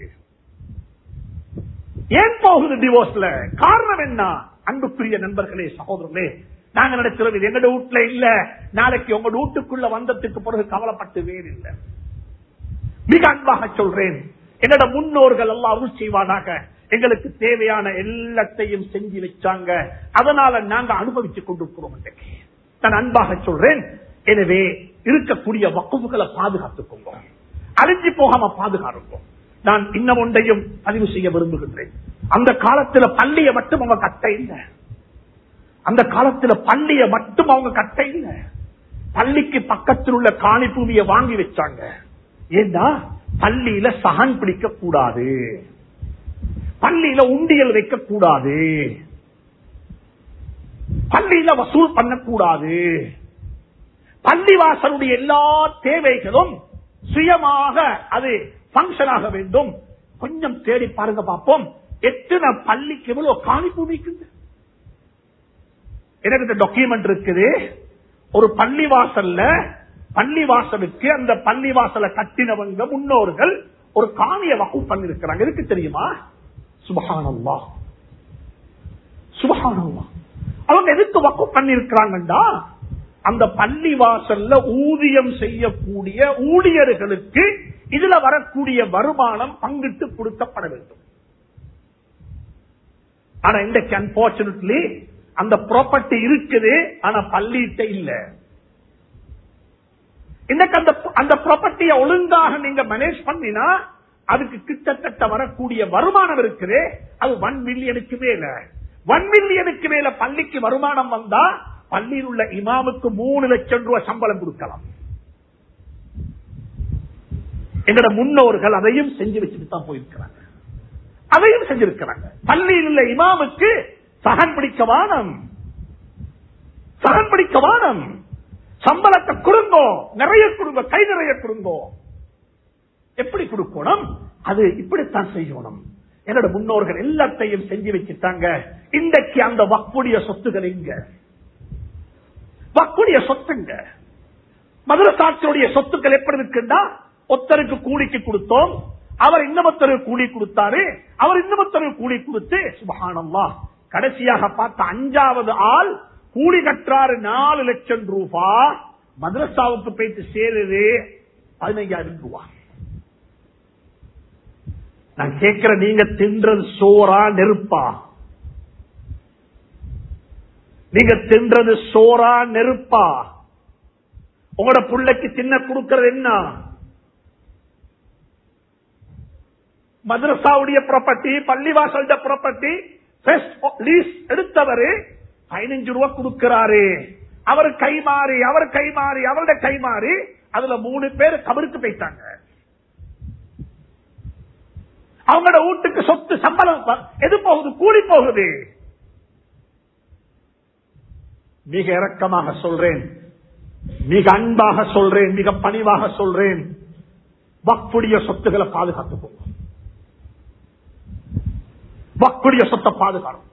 ஏன் போகுது டிவோர்ஸ்ல காரணம் என்ன அன்புக்குரிய நண்பர்களே சகோதரர்களே நாங்க நினைக்கிறோம் இது எங்கட வீட்டுல இல்ல நாளைக்கு உங்க வீட்டுக்குள்ள வந்ததுக்கு பிறகு கவலைப்பட்டு வேறு இல்லை மிக அன்பாக சொல்றேன் என்னோட முன்னோர்கள் எல்லாம் அருள் செய்வானாக எங்களுக்கு தேவையான எல்லாத்தையும் செஞ்சு வச்சாங்க அதனால நாங்க அனுபவிச்சு கொண்டிருக்கிறோம் இன்றைக்கு நான் அன்பாக சொல்றேன் எனவே இருக்கக்கூடிய வக்குவுகளை பாதுகாத்துக்கோங்க அழிஞ்சு போகாம பாதுகாருங்க நான் இன்னும் ஒன்றையும் பதிவு செய்ய விரும்புகின்றேன் அந்த காலத்துல பள்ளிய மட்டும் அவங்க கட்ட இல்லை அந்த காலத்துல பள்ளிய மட்டும் அவங்க கட்ட இல்லை பள்ளிக்கு பக்கத்தில் உள்ள காணி பூமியை வாங்கி வச்சாங்க ஏன்னா பள்ளியில சகன் பிடிக்க கூடாது பள்ளியில உண்டியல் வைக்க கூடாது பள்ளியில வசூல் பண்ணக்கூடாது பள்ளிவாசலுடைய எல்லா தேவைகளும் சுயமாக அது பங்கன் ஆக வேண்டும் கொஞ்சம் தேடி பாருங்க பார்ப்போம் எத்தனை பள்ளிக்கு எவ்வளவு காணி பூமிக்குது எனக்கு இந்த டாக்குமெண்ட் இருக்குது ஒரு பள்ளிவாசல்ல பள்ளிவாசலுக்கு அந்த பள்ளிவாசலை கட்டினவங்க முன்னோர்கள் ஒரு காணிய வகு பண்ணிருக்கிறாங்க இருக்கு தெரியுமா சுபகானல்லா சுபகானல்லா அவங்க எதுக்கு வக்கு பண்ணிருக்கிறாங்கடா அந்த பள்ளிவாசல்ல ஊதியம் செய்யக்கூடிய ஊழியர்களுக்கு இதுல வரக்கூடிய வருமானம் பங்கிட்டு கொடுக்கப்பட வேண்டும் ஆனா இன்றைக்கு அன்போர்ச்சுனேட்லி அந்த ப்ராப்பர்ட்டி இருக்குது ஆனா பள்ளியிட்ட இல்ல இன்னைக்கு அந்த அந்த ப்ராப்பர்ட்டிய ஒழுங்காக நீங்க மேனேஜ் பண்ணினா அதுக்கு கிட்டத்தட்ட வரக்கூடிய வருமானம் இருக்குது அது ஒன் மில்லியனுக்கு மேல ஒன் மில்லியனுக்கு மேல பள்ளிக்கு வருமானம் வந்தா பள்ளியில் உள்ள இமாமுக்கு மூணு லட்சம் ரூபாய் சம்பளம் கொடுக்கலாம் எங்கட முன்னோர்கள் அதையும் செஞ்சு வச்சுட்டு தான் போயிருக்கிறாங்க அதையும் செஞ்சிருக்கிறாங்க பள்ளியில் உள்ள இமாமுக்கு சகன் பிடிக்க வானம் சகன் பிடிக்க வானம் சம்பளத்தை கொடுங்கோ நிறைய கொடுங்க கை நிறைய கொடுங்கோ எப்படி கொடுக்கணும் அது இப்படித்தான் செய்யணும் என்னோட முன்னோர்கள் எல்லாத்தையும் செஞ்சு வச்சுட்டாங்க இன்றைக்கு அந்த வக்குடைய சொத்துகள் எங்க வக்குடைய சொத்துங்க மதுரசாட்சியுடைய சொத்துக்கள் எப்படி இருக்குண்டா ஒத்தருக்கு கூலிக்கு கொடுத்தோம் அவர் இன்னமொத்தருக்கு கூலி கொடுத்தாரு அவர் இன்னமொத்தருக்கு கூலி கொடுத்து சுபகானம்மா கடைசியாக பார்த்த அஞ்சாவது ஆள் கூலி கற்றாரு நாலு லட்சம் ரூபாய் மதரசாவுக்கு போயிட்டு சேருது பதினைஞ்சாயிரம் ரூபாய் நான் கேட்கிற நீங்க தின்றது சோறா நெருப்பா நீங்க தின்றது சோறா நெருப்பா உங்களோட புள்ளைக்கு தின்ன கொடுக்கிறது என்ன மதரசாவுடைய ப்ராப்பர்ட்டி பள்ளிவாசல் ப்ராப்பர்ட்டி லீஸ் எடுத்தவரு பதினஞ்சு ரூபா கொடுக்கிறாரு அவர் கைமாறி அவர் கைமாறி அவருடைய கைமாறி அதுல மூணு பேர் கபருக்கு போயிட்டாங்க அவங்களோட வீட்டுக்கு சொத்து சம்பளம் ப- எது போகுது கூலி போகுது மிக இரக்கமாக சொல்றேன் மிக அன்பாக சொல்றேன் மிக பணிவாக சொல்றேன் வக்குடைய சொத்துக்களை பாதுகாத்துக்கோங்க வக்குடைய சொத்தை பாதுகாக்கும்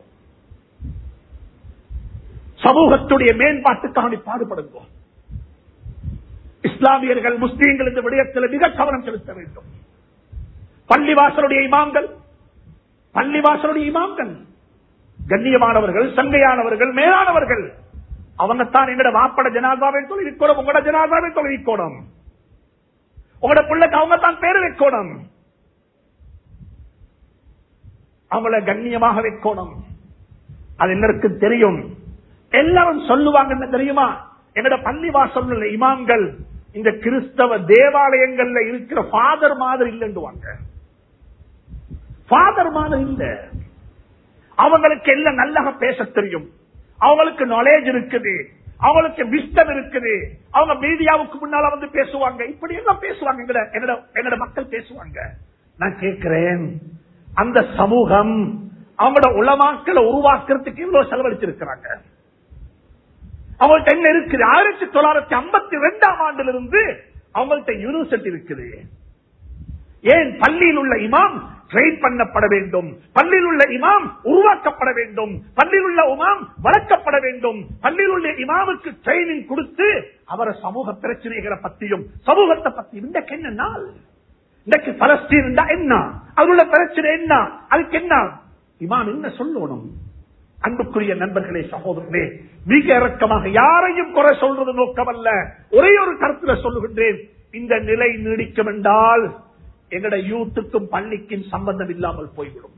சமூகத்துடைய மேம்பாட்டுக்காக பாடுபடுங்க இஸ்லாமியர்கள் முஸ்லீம்கள் இந்த விடயத்தில் மிக கவனம் செலுத்த வேண்டும் பள்ளிவாசலுடைய இமாம்கள் பள்ளிவாசலுடைய இமாம்கள் கண்ணியமானவர்கள் சங்கையானவர்கள் மேலானவர்கள் அவங்க தான் எங்கட வாப்பட ஜனாதாவை தொழிற்கோடம் உங்களோட ஜனாதாவை தொழிற்கோடம் உங்களோட பிள்ளைக்கு அவங்க தான் பேரு வைக்கோணும் அவங்கள கண்ணியமாக வைக்கணும் அது எல்லாருக்கும் தெரியும் எல்லாரும் சொல்லுவாங்க என்ன தெரியுமா என்னோட பள்ளிவாசல் உள்ள இமாம்கள் இந்த கிறிஸ்தவ தேவாலயங்கள்ல இருக்கிற ஃபாதர் மாதிரி இல்லைன்னுவாங்க ஃபாதர் மாதிரி இல்ல அவங்களுக்கு எல்லாம் நல்லா பேச தெரியும் அவங்களுக்கு நாலேஜ் இருக்குது அவங்களுக்கு விஸ்டம் இருக்குது அவங்க மீடியாவுக்கு முன்னால வந்து பேசுவாங்க இப்படி எல்லாம் பேசுவாங்க எங்கட என்னோட என்னோட மக்கள் பேசுவாங்க நான் கேட்கிறேன் அந்த சமூகம் அவங்களோட உளமாக்களை உருவாக்குறதுக்கு இவ்வளவு செலவழிச்சிருக்கிறாங்க அவங்கள்ட்ட என்ன இருக்குது ஆயிரத்தி தொள்ளாயிரத்தி ஐம்பத்தி ரெண்டாம் ஆண்டுல இருந்து அவங்கள்ட்ட யூனிவர்சிட்டி இருக்குது ஏன் பள்ளியில் உள்ள இமாம் ட்ரெயின் பண்ணப்பட வேண்டும் பள்ளியில் உள்ள இமாம் உருவாக்கப்பட வேண்டும் பள்ளியில் உள்ள இமாம் வளர்க்கப்பட வேண்டும் பள்ளியில் உள்ள இமாமுக்கு ட்ரைனிங் கொடுத்து அவரை சமூக பிரச்சனைகளை பத்தியும் சமூகத்தை பத்தியும் இன்றைக்கு என்ன நாள் இன்றைக்கு பலஸ்தீன் என்ன அதில் உள்ள பிரச்சனை என்ன அதுக்கு என்ன இமாம் என்ன சொல்லணும் அன்புக்குரிய நண்பர்களே சகோதரர்களே மிக இறக்கமாக யாரையும் குறை சொல்றது நோக்கமல்ல ஒரே ஒரு கருத்துல சொல்லுகின்றேன் இந்த நிலை நீடிக்கும் என்றால் எங்கட யூத்துக்கும் பள்ளிக்கும் சம்பந்தம் இல்லாமல் போய்விடும்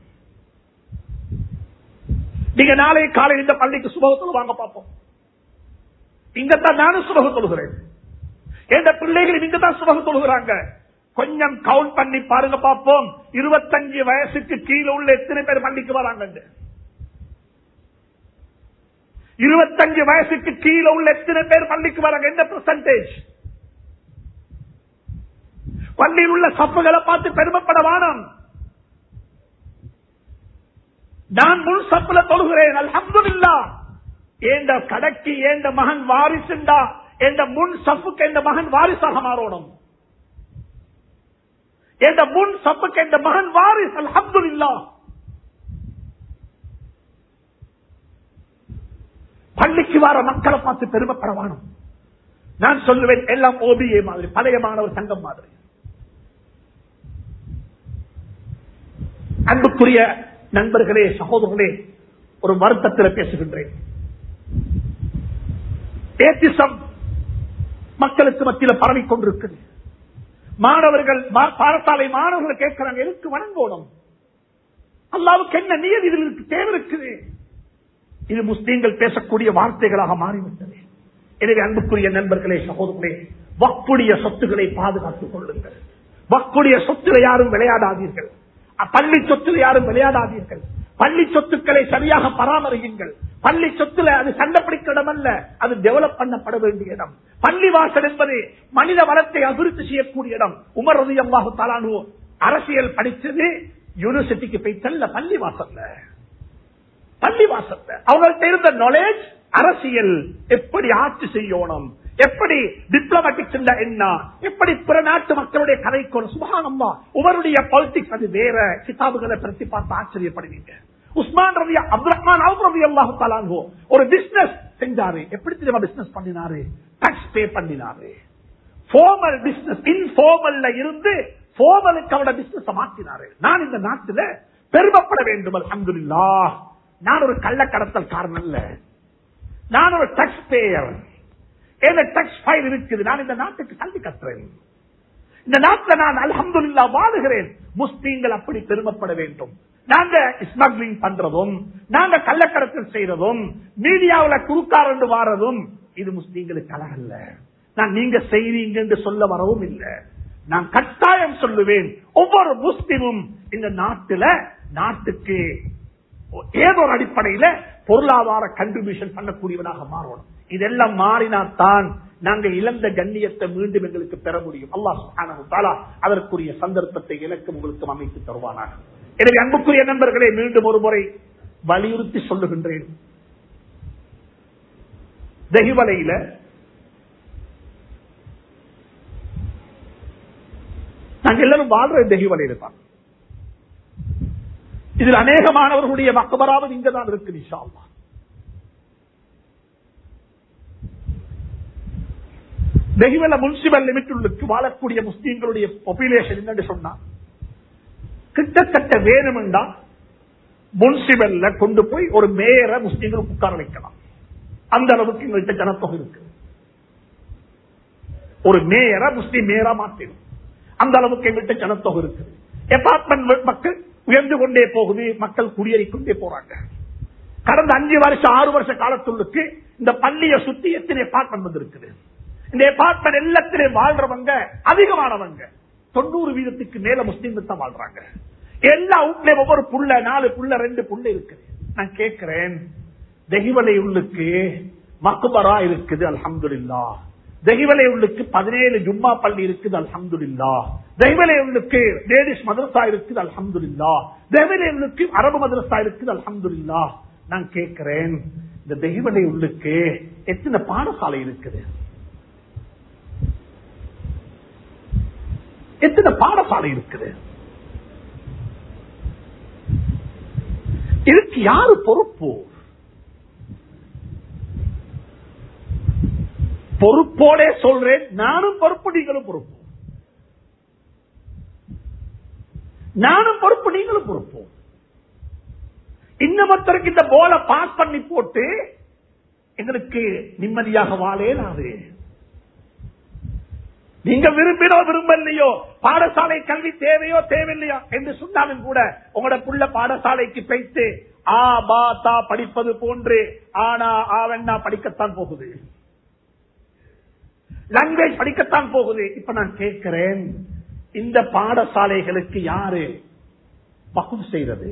நீங்க நாளை காலையில் இந்த பள்ளிக்கு சுபகத்தில் வாங்க பார்ப்போம் இங்கத்தான் நானும் சுபகம் தொழுகிறேன் எந்த பிள்ளைகள் இங்கதான் சுபகம் தொழுகிறாங்க கொஞ்சம் கவுண்ட் பண்ணி பாருங்க பார்ப்போம் இருபத்தஞ்சு வயசுக்கு கீழே உள்ள எத்தனை பேர் பள்ளிக்கு வராங்க இருபத்தஞ்சு வயசுக்கு கீழே உள்ள எத்தனை பேர் பள்ளிக்கு வராங்க என்ன பெர்சன்டேஜ் பள்ளியில் உள்ள சப்புகளை பார்த்து பெருமைப்பட வானம் நான் முன் சப்புல தொழுகிறேன் அல்ஹம்துலில்லா ஏண்ட கடைக்கு ஏண்ட மகன் வாரிசுண்டா என்ற முன் சப்புக்கு என்ற மகன் வாரிசாக மாறணும் என்ற முன் சப்புக்கு என்ற மகன் வாரிஸ் அல்ஹம்துலில்லா பள்ளிக்கு வர மக்களை பார்த்து பெருமைப்பட வேணும் நான் சொல்லுவேன் எல்லாம் ஓபிஏ மாதிரி பழைய மாணவர் சங்கம் மாதிரி அன்புக்குரிய நண்பர்களே சகோதரர்களே ஒரு வருத்தத்தில் பேசுகின்றேன் ஏத்திசம் மக்களுக்கு மத்தியில் பரவிக் கொண்டிருக்குது மாணவர்கள் மா- பாடசாலை மாணவர்கள் கேட்கிறாங்க எதுக்கு வணங்கோணும் அல்லாவுக்கு என்ன நியதி இதில் இருக்கு தேவை இருக்குது இது முஸ்லீம்கள் பேசக்கூடிய வார்த்தைகளாக மாறிவிட்டது எனவே அன்புக்குரிய நண்பர்களே சகோதரர்களே வக்குடைய சொத்துக்களை பாதுகாத்துக் கொள்ளுங்கள் வக்குடைய சொத்துல யாரும் விளையாடாதீர்கள் அ- பள்ளி சொத்துல யாரும் விளையாடாதீர்கள் பள்ளி சொத்துக்களை சரியாக பராமரியுங்கள் பள்ளி சொத்துல அது சண்டைப்பிடிக்க இடம் அல்ல அது டெவலப் பண்ணப்பட வேண்டிய இடம் பள்ளி வாசல் என்பது மனித வளத்தை அபிவிருத்தி செய்யக்கூடிய இடம் உமர் ரதி அல்லாஹு தாலானு அரசியல் படிச்சது யூனிவர்சிட்டிக்கு போய் தள்ள பள்ளி வாசல்ல பள்ளி வாசல்ல அவங்கள்ட்ட இருந்த நாலேஜ் அரசியல் எப்படி ஆட்சி செய்யணும் எப்படி டிப்ளமேட்டிக்ஸ் என்ன எப்படி பிற நாட்டு மக்களுடைய கதைக்கு சுபானம்மா உமருடைய பாலிடிக்ஸ் அது வேற கிதாபுகளை பிரத்தி பார்த்து ஆச்சரியப்படுவீங்க உஸ்மான் ரவி அப்துல் ரஹ்மான் அவுப் ரவி அல்லாஹு தாலாங்கோ ஒரு பிசினஸ் செஞ்சாரு எப்படி தெரியுமா பிசினஸ் பண்ணினாரு டாக்ஸ் பே பண்ணினாரு ஃபார்மல் பிசினஸ் இன்ஃபார்மல்ல இருந்து ஃபார்மலுக்கு அவரோட பிசினஸ் மாற்றினாரு நான் இந்த நாட்டில பெருமைப்பட வேண்டும் அல்ஹம்துலில்லாஹ் நான் ஒரு கள்ளக்கடத்தல்காரன் அல்ல நான் ஒரு டாக்ஸ் பேயர் என்ன டாக்ஸ் ஃபைல் இருக்குது நான் இந்த நாட்டுக்கு கல்வி கட்டுறேன் இந்த நாட்டில் நான் அல்ஹம்துலில்லா வாழுகிறேன் முஸ்லீம்கள் அப்படி பெருமைப்பட வேண்டும் நாங்க ஸ்மக்லிங் பண்றதும் நாங்க கள்ளக்கடத்தல் செய்யறதும் மீடியாவுல குறுக்காரண்டு வாரதும் இது முஸ்லீம்களுக்கு அழகல்ல நான் நீங்க செய்றீங்க என்று சொல்ல வரவும் இல்லை நான் கட்டாயம் சொல்லுவேன் ஒவ்வொரு முஸ்லிமும் இந்த நாட்டுல நாட்டுக்கு ஏதோ ஒரு அடிப்படையில பொருளாதார கண்ட்ரிபியூஷன் பண்ணக்கூடியவனாக மாறணும் இதெல்லாம் மாறினாத்தான் நாங்க இழந்த கண்ணியத்தை மீண்டும் எங்களுக்கு பெற முடியும் அல்லாஹ் சுப்ஹானஹு வ தஆலா அதற்குரிய சந்தர்ப்பத்தை எனக்கு உங்களுக்கு அமைத்து தருவானாக எனவே அன்புக்குரிய நண்பர்களே மீண்டும் ஒரு முறை வலியுறுத்தி சொல்லுகின்றேன் தெஹிவலையில நாங்க எல்லாரும் வாழ்ற தெஹிவலையில தான் இதில் அநேகமானவர்களுடைய மக்கபராவது இங்கதான் இருக்கு நிஷா அல்லாஹ். தெஹிவல முன்சிபல் லிமிட்டுள்ளுக்கு வாழக்கூடிய முஸ்லீம்களுடைய பாப்புலேஷன் என்னன்னு சொன்னா கிட்டத்தட்ட வேணுமெண்டா முன்சிபல்ல கொண்டு போய் ஒரு மேயரை முஸ்லீம்கள் உட்கார வைக்கலாம் அந்த அளவுக்கு எங்கள்கிட்ட ஜனத்தொகை இருக்கு ஒரு மேயரை முஸ்லீம் மேயரா மாற்றிடும் அந்த அளவுக்கு எங்கள்கிட்ட ஜனத்தொகை இருக்கு அபார்ட்மெண்ட் மக்கள் உயர்ந்து கொண்டே போகுது மக்கள் குடியேறிக் கொண்டே போறாங்க கடந்த அஞ்சு வருஷம் ஆறு வருஷ காலத்துள்ளுக்கு இந்த பள்ளியை சுத்தி எத்தனை அபார்ட்மெண்ட் வந்திருக்குது இந்த அபார்ட்மெண்ட் எல்லாத்திலையும் வாழ்றவங்க அதிகமானவங்க தொண்ணூறு வீதத்துக்கு மேல முஸ்லீம்கள் தான் வாழ்றாங்க எல்லா வீட்லயும் ஒவ்வொரு புள்ள நாலு புள்ள ரெண்டு புள்ள இருக்குது நான் கேட்கிறேன் தெஹிவலை உள்ளுக்கு மக்குபரா இருக்குது அல்ஹம்துலில்லா தெஹிவலை உள்ளுக்கு பதினேழு ஜும்மா பள்ளி இருக்குது அல்ஹம்துலில்லா தெஹிவலை உள்ளுக்கு லேடிஸ் மதரசா இருக்குது அல்ஹம்துலில்லா தெஹிவலை உள்ளுக்கு அரபு மதரசா இருக்குது அல்ஹம்துலில்லா நான் கேட்கிறேன் இந்த தெஹிவலை உள்ளுக்கு எத்தனை பாடசாலை இருக்குது எத்தனை பாடசாலை இருக்குது இதுக்கு யாரு பொறுப்பு பொறுப்போட சொல்றேன் நானும் பொறுப்பு நீங்களும் பொறுப்பு நானும் பொறுப்பு நீங்களும் பொறுப்பு இன்னமத்தருக்கு இந்த போல பாஸ் பண்ணி போட்டு எங்களுக்கு நிம்மதியாக வாழேனாது நீங்க விரும்பினோ விரும்பலையோ பாடசாலை கல்வி தேவையோ தேவையில்லையோ என்று சொன்னாலும் கூட உங்களோட புள்ள பாடசாலைக்கு போய்த்து ஆ பா தா படிப்பது போன்று ஆனா ஆவண்ணா படிக்கத்தான் போகுது லாங்குவேஜ் படிக்கத்தான் போகுது இப்ப நான் கேட்கிறேன் இந்த பாடசாலைகளுக்கு யாரு பகுதி செய்யறது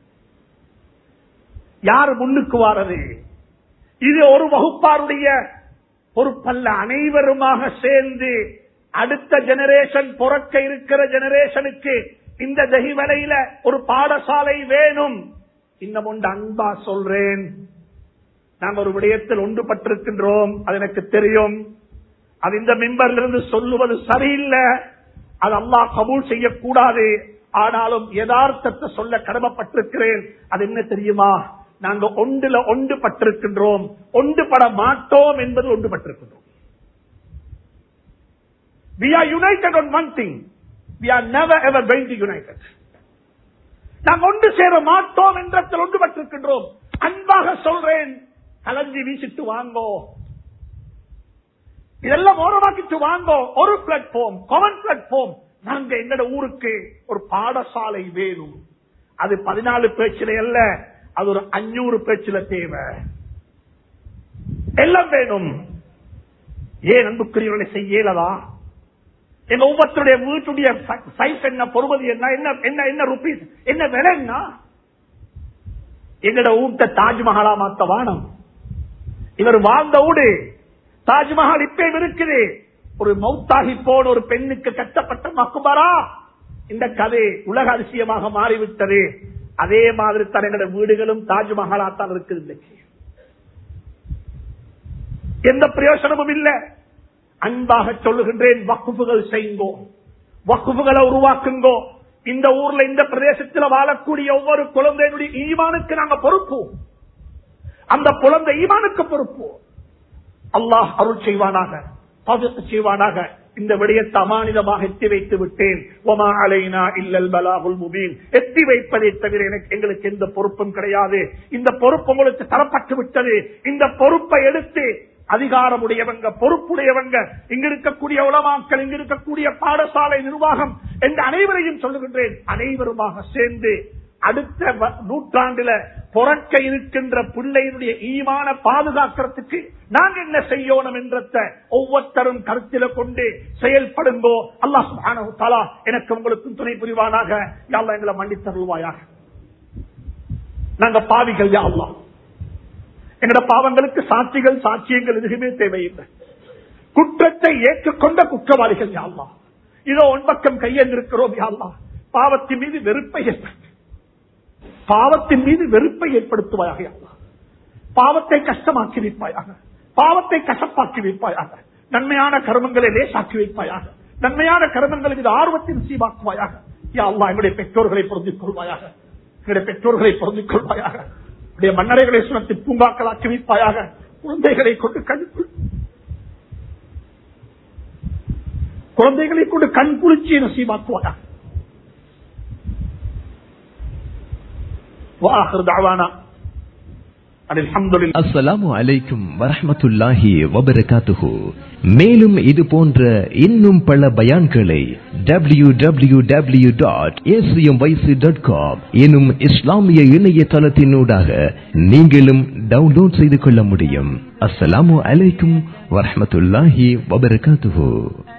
யாரு முன்னுக்கு வாரது இது ஒரு வகுப்பாருடைய பொறுப்பல்ல அனைவருமாக சேர்ந்து அடுத்த ஜெனரேஷன் பிறக்க இருக்கிற ஜெனரேஷனுக்கு இந்த தகிவலையில ஒரு பாடசாலை வேணும் இன்னும் ஒன்று அன்பா சொல்றேன் நாம் ஒரு விடயத்தில் ஒன்றுபட்டிருக்கின்றோம் அது எனக்கு தெரியும் அது இந்த மிம்பர்ல இருந்து சொல்லுவது சரியில்லை அது அல்லாஹ் கபூல் செய்யக்கூடாது ஆனாலும் யதார்த்தத்தை சொல்ல கடமைப்பட்டிருக்கிறேன் அது என்ன தெரியுமா நாங்க ஒன்றுல ஒன்று பட்டிருக்கின்றோம் ஒன்றுபட மாட்டோம் என்பது ஒன்றுபட்டிருக்கின்றோம் We are united on one thing. We are never ever going to united. நாம் ஒன்று சேர மாட்டோம் என்றத்தில் ஒன்றுபட்டிருக்கின்றோம் அன்பாக சொல்றேன் கலஞ்சி வீசிட்டு வாங்கோ இதெல்லாம் ஓரமாக்கிட்டு வாங்கோ ஒரு பிளாட்ஃபார்ம் காமன் பிளாட்ஃபார்ம் நாங்க எங்கட ஊருக்கு ஒரு பாடசாலை வேணும் அது பதினாலு பேச்சில அல்ல அது ஒரு அஞ்சூறு பேச்சில தேவை எல்லாம் வேணும் ஏன் அன்புக்குரியவர்களை செய்யலதா எங்க ஒவ்வொருத்தருடைய வீட்டுடைய சைஸ் என்ன பொறுமதி என்ன என்ன என்ன என்ன ருபீஸ் என்ன விலைன்னா எங்கட ஊட்ட தாஜ்மஹாலா மாத்த வானம் இவர் வாழ்ந்த ஊடு தாஜ்மஹால் இப்பயும் இருக்குது ஒரு மௌத்தாகி போன ஒரு பெண்ணுக்கு கட்டப்பட்ட மக்குபரா இந்த கதை உலக அதிசயமாக மாறிவிட்டது அதே மாதிரி தான் எங்களோட வீடுகளும் தாஜ்மஹாலா தான் இருக்குது இன்னைக்கு எந்த பிரயோசனமும் இல்லை அன்பாக சொல்லுகின்றேன் வக்குப்புகள் செய்யுங்கோ வக்குப்புகளை உருவாக்குங்கோ இந்த ஊர்ல இந்த பிரதேசத்தில் வாழக்கூடிய ஒவ்வொரு குழந்தையினுடைய ஈமானுக்கு நாங்க பொறுப்பு அந்த குழந்தை ஈமானுக்கு பொறுப்பு அல்லாஹ் அருள் செய்வானாக பகுத்து செய்வானாக இந்த விடயத்தை அமானிதமாக எத்தி வைத்து விட்டேன் ஒமா அலைனா இல்லல் பலாகுல் முபீன் எத்தி வைப்பதை தவிர எனக்கு எங்களுக்கு எந்த பொறுப்பும் கிடையாது இந்த பொறுப்பு உங்களுக்கு தரப்பட்டு விட்டது இந்த பொறுப்பை எடுத்து அதிகாரமுடையவங்க பொறுப்புடையவங்க இங்க இருக்கக்கூடிய உலமாக்கள் இங்க இருக்கக்கூடிய பாடசாலை நிர்வாகம் என்ற அனைவரையும் சொல்லுகின்றேன் அனைவருமாக சேர்ந்து அடுத்த வ- நூற்றாண்டுல புறக்க இருக்கின்ற பிள்ளையினுடைய ஈமான பாதுகாக்கிறதுக்கு நாங்க என்ன செய்யணும் என்றத ஒவ்வொருத்தரும் கருத்தில கொண்டு செயல்படுங்கோ அல்லாஹ் சுப்ஹானஹு வ தஆலா எனக்கு உங்களுக்கும் துணை புரிவானாக யா அல்லாஹ் எங்களை மன்னித்தருள்வாயாக நாங்க பாவிகள் யா அல்லாஹ் எங்கட பாவங்களுக்கு சாட்சிகள் சாட்சியங்கள் எதுவுமே தேவையில்லை குற்றத்தை ஏற்றுக்கொண்ட குற்றவாளிகள் யாழ்லா இதோ ஒன்பக்கம் கையெழுந்திருக்கிறோம் யாழ்லா பாவத்தின் மீது வெறுப்பை ஏற்படுத்து பாவத்தின் மீது வெறுப்பை ஏற்படுத்துவாயாக யாழ்லா பாவத்தை கஷ்டமாக்கி வைப்பாயாக பாவத்தை கசப்பாக்கி வைப்பாயாக நன்மையான கர்மங்களை லேசாக்கி வைப்பாயாக நன்மையான கர்மங்களை மீது ஆர்வத்தை நசீவாக்குவாயாக யா அல்லாஹ் எங்களுடைய பெற்றோர்களை பொருந்திக் கொள்வாயாக எங்களுடைய பெற்றோர்களை பொருந்திக் கொள்வாயாக உடைய மன்னரைகளை சுனத்தை பூங்காக்களாக்கி வைப்பாயாக குழந்தைகளை கொண்டு கண்குள் குழந்தைகளை கொண்டு கண் குளிர்ச்சியை நசீவாக்குவாயாக وآخر دعوانا أن الحمد لله அஸ்ஸலாமு அலைக்கும் வரஹ்மத்துல்லாஹி வபரகாத்துஹு மேலும் இது போன்ற இன்னும் பல பயான்களை W W W dot dot com எனும் இஸ்லாமிய இணையதளத்தினூடாக நீங்களும் டவுன்லோட் செய்து கொள்ள முடியும் அஸ்ஸலாமு அலைக்கும் வரஹ்மத்துல்லாஹி வபரகாத்துஹு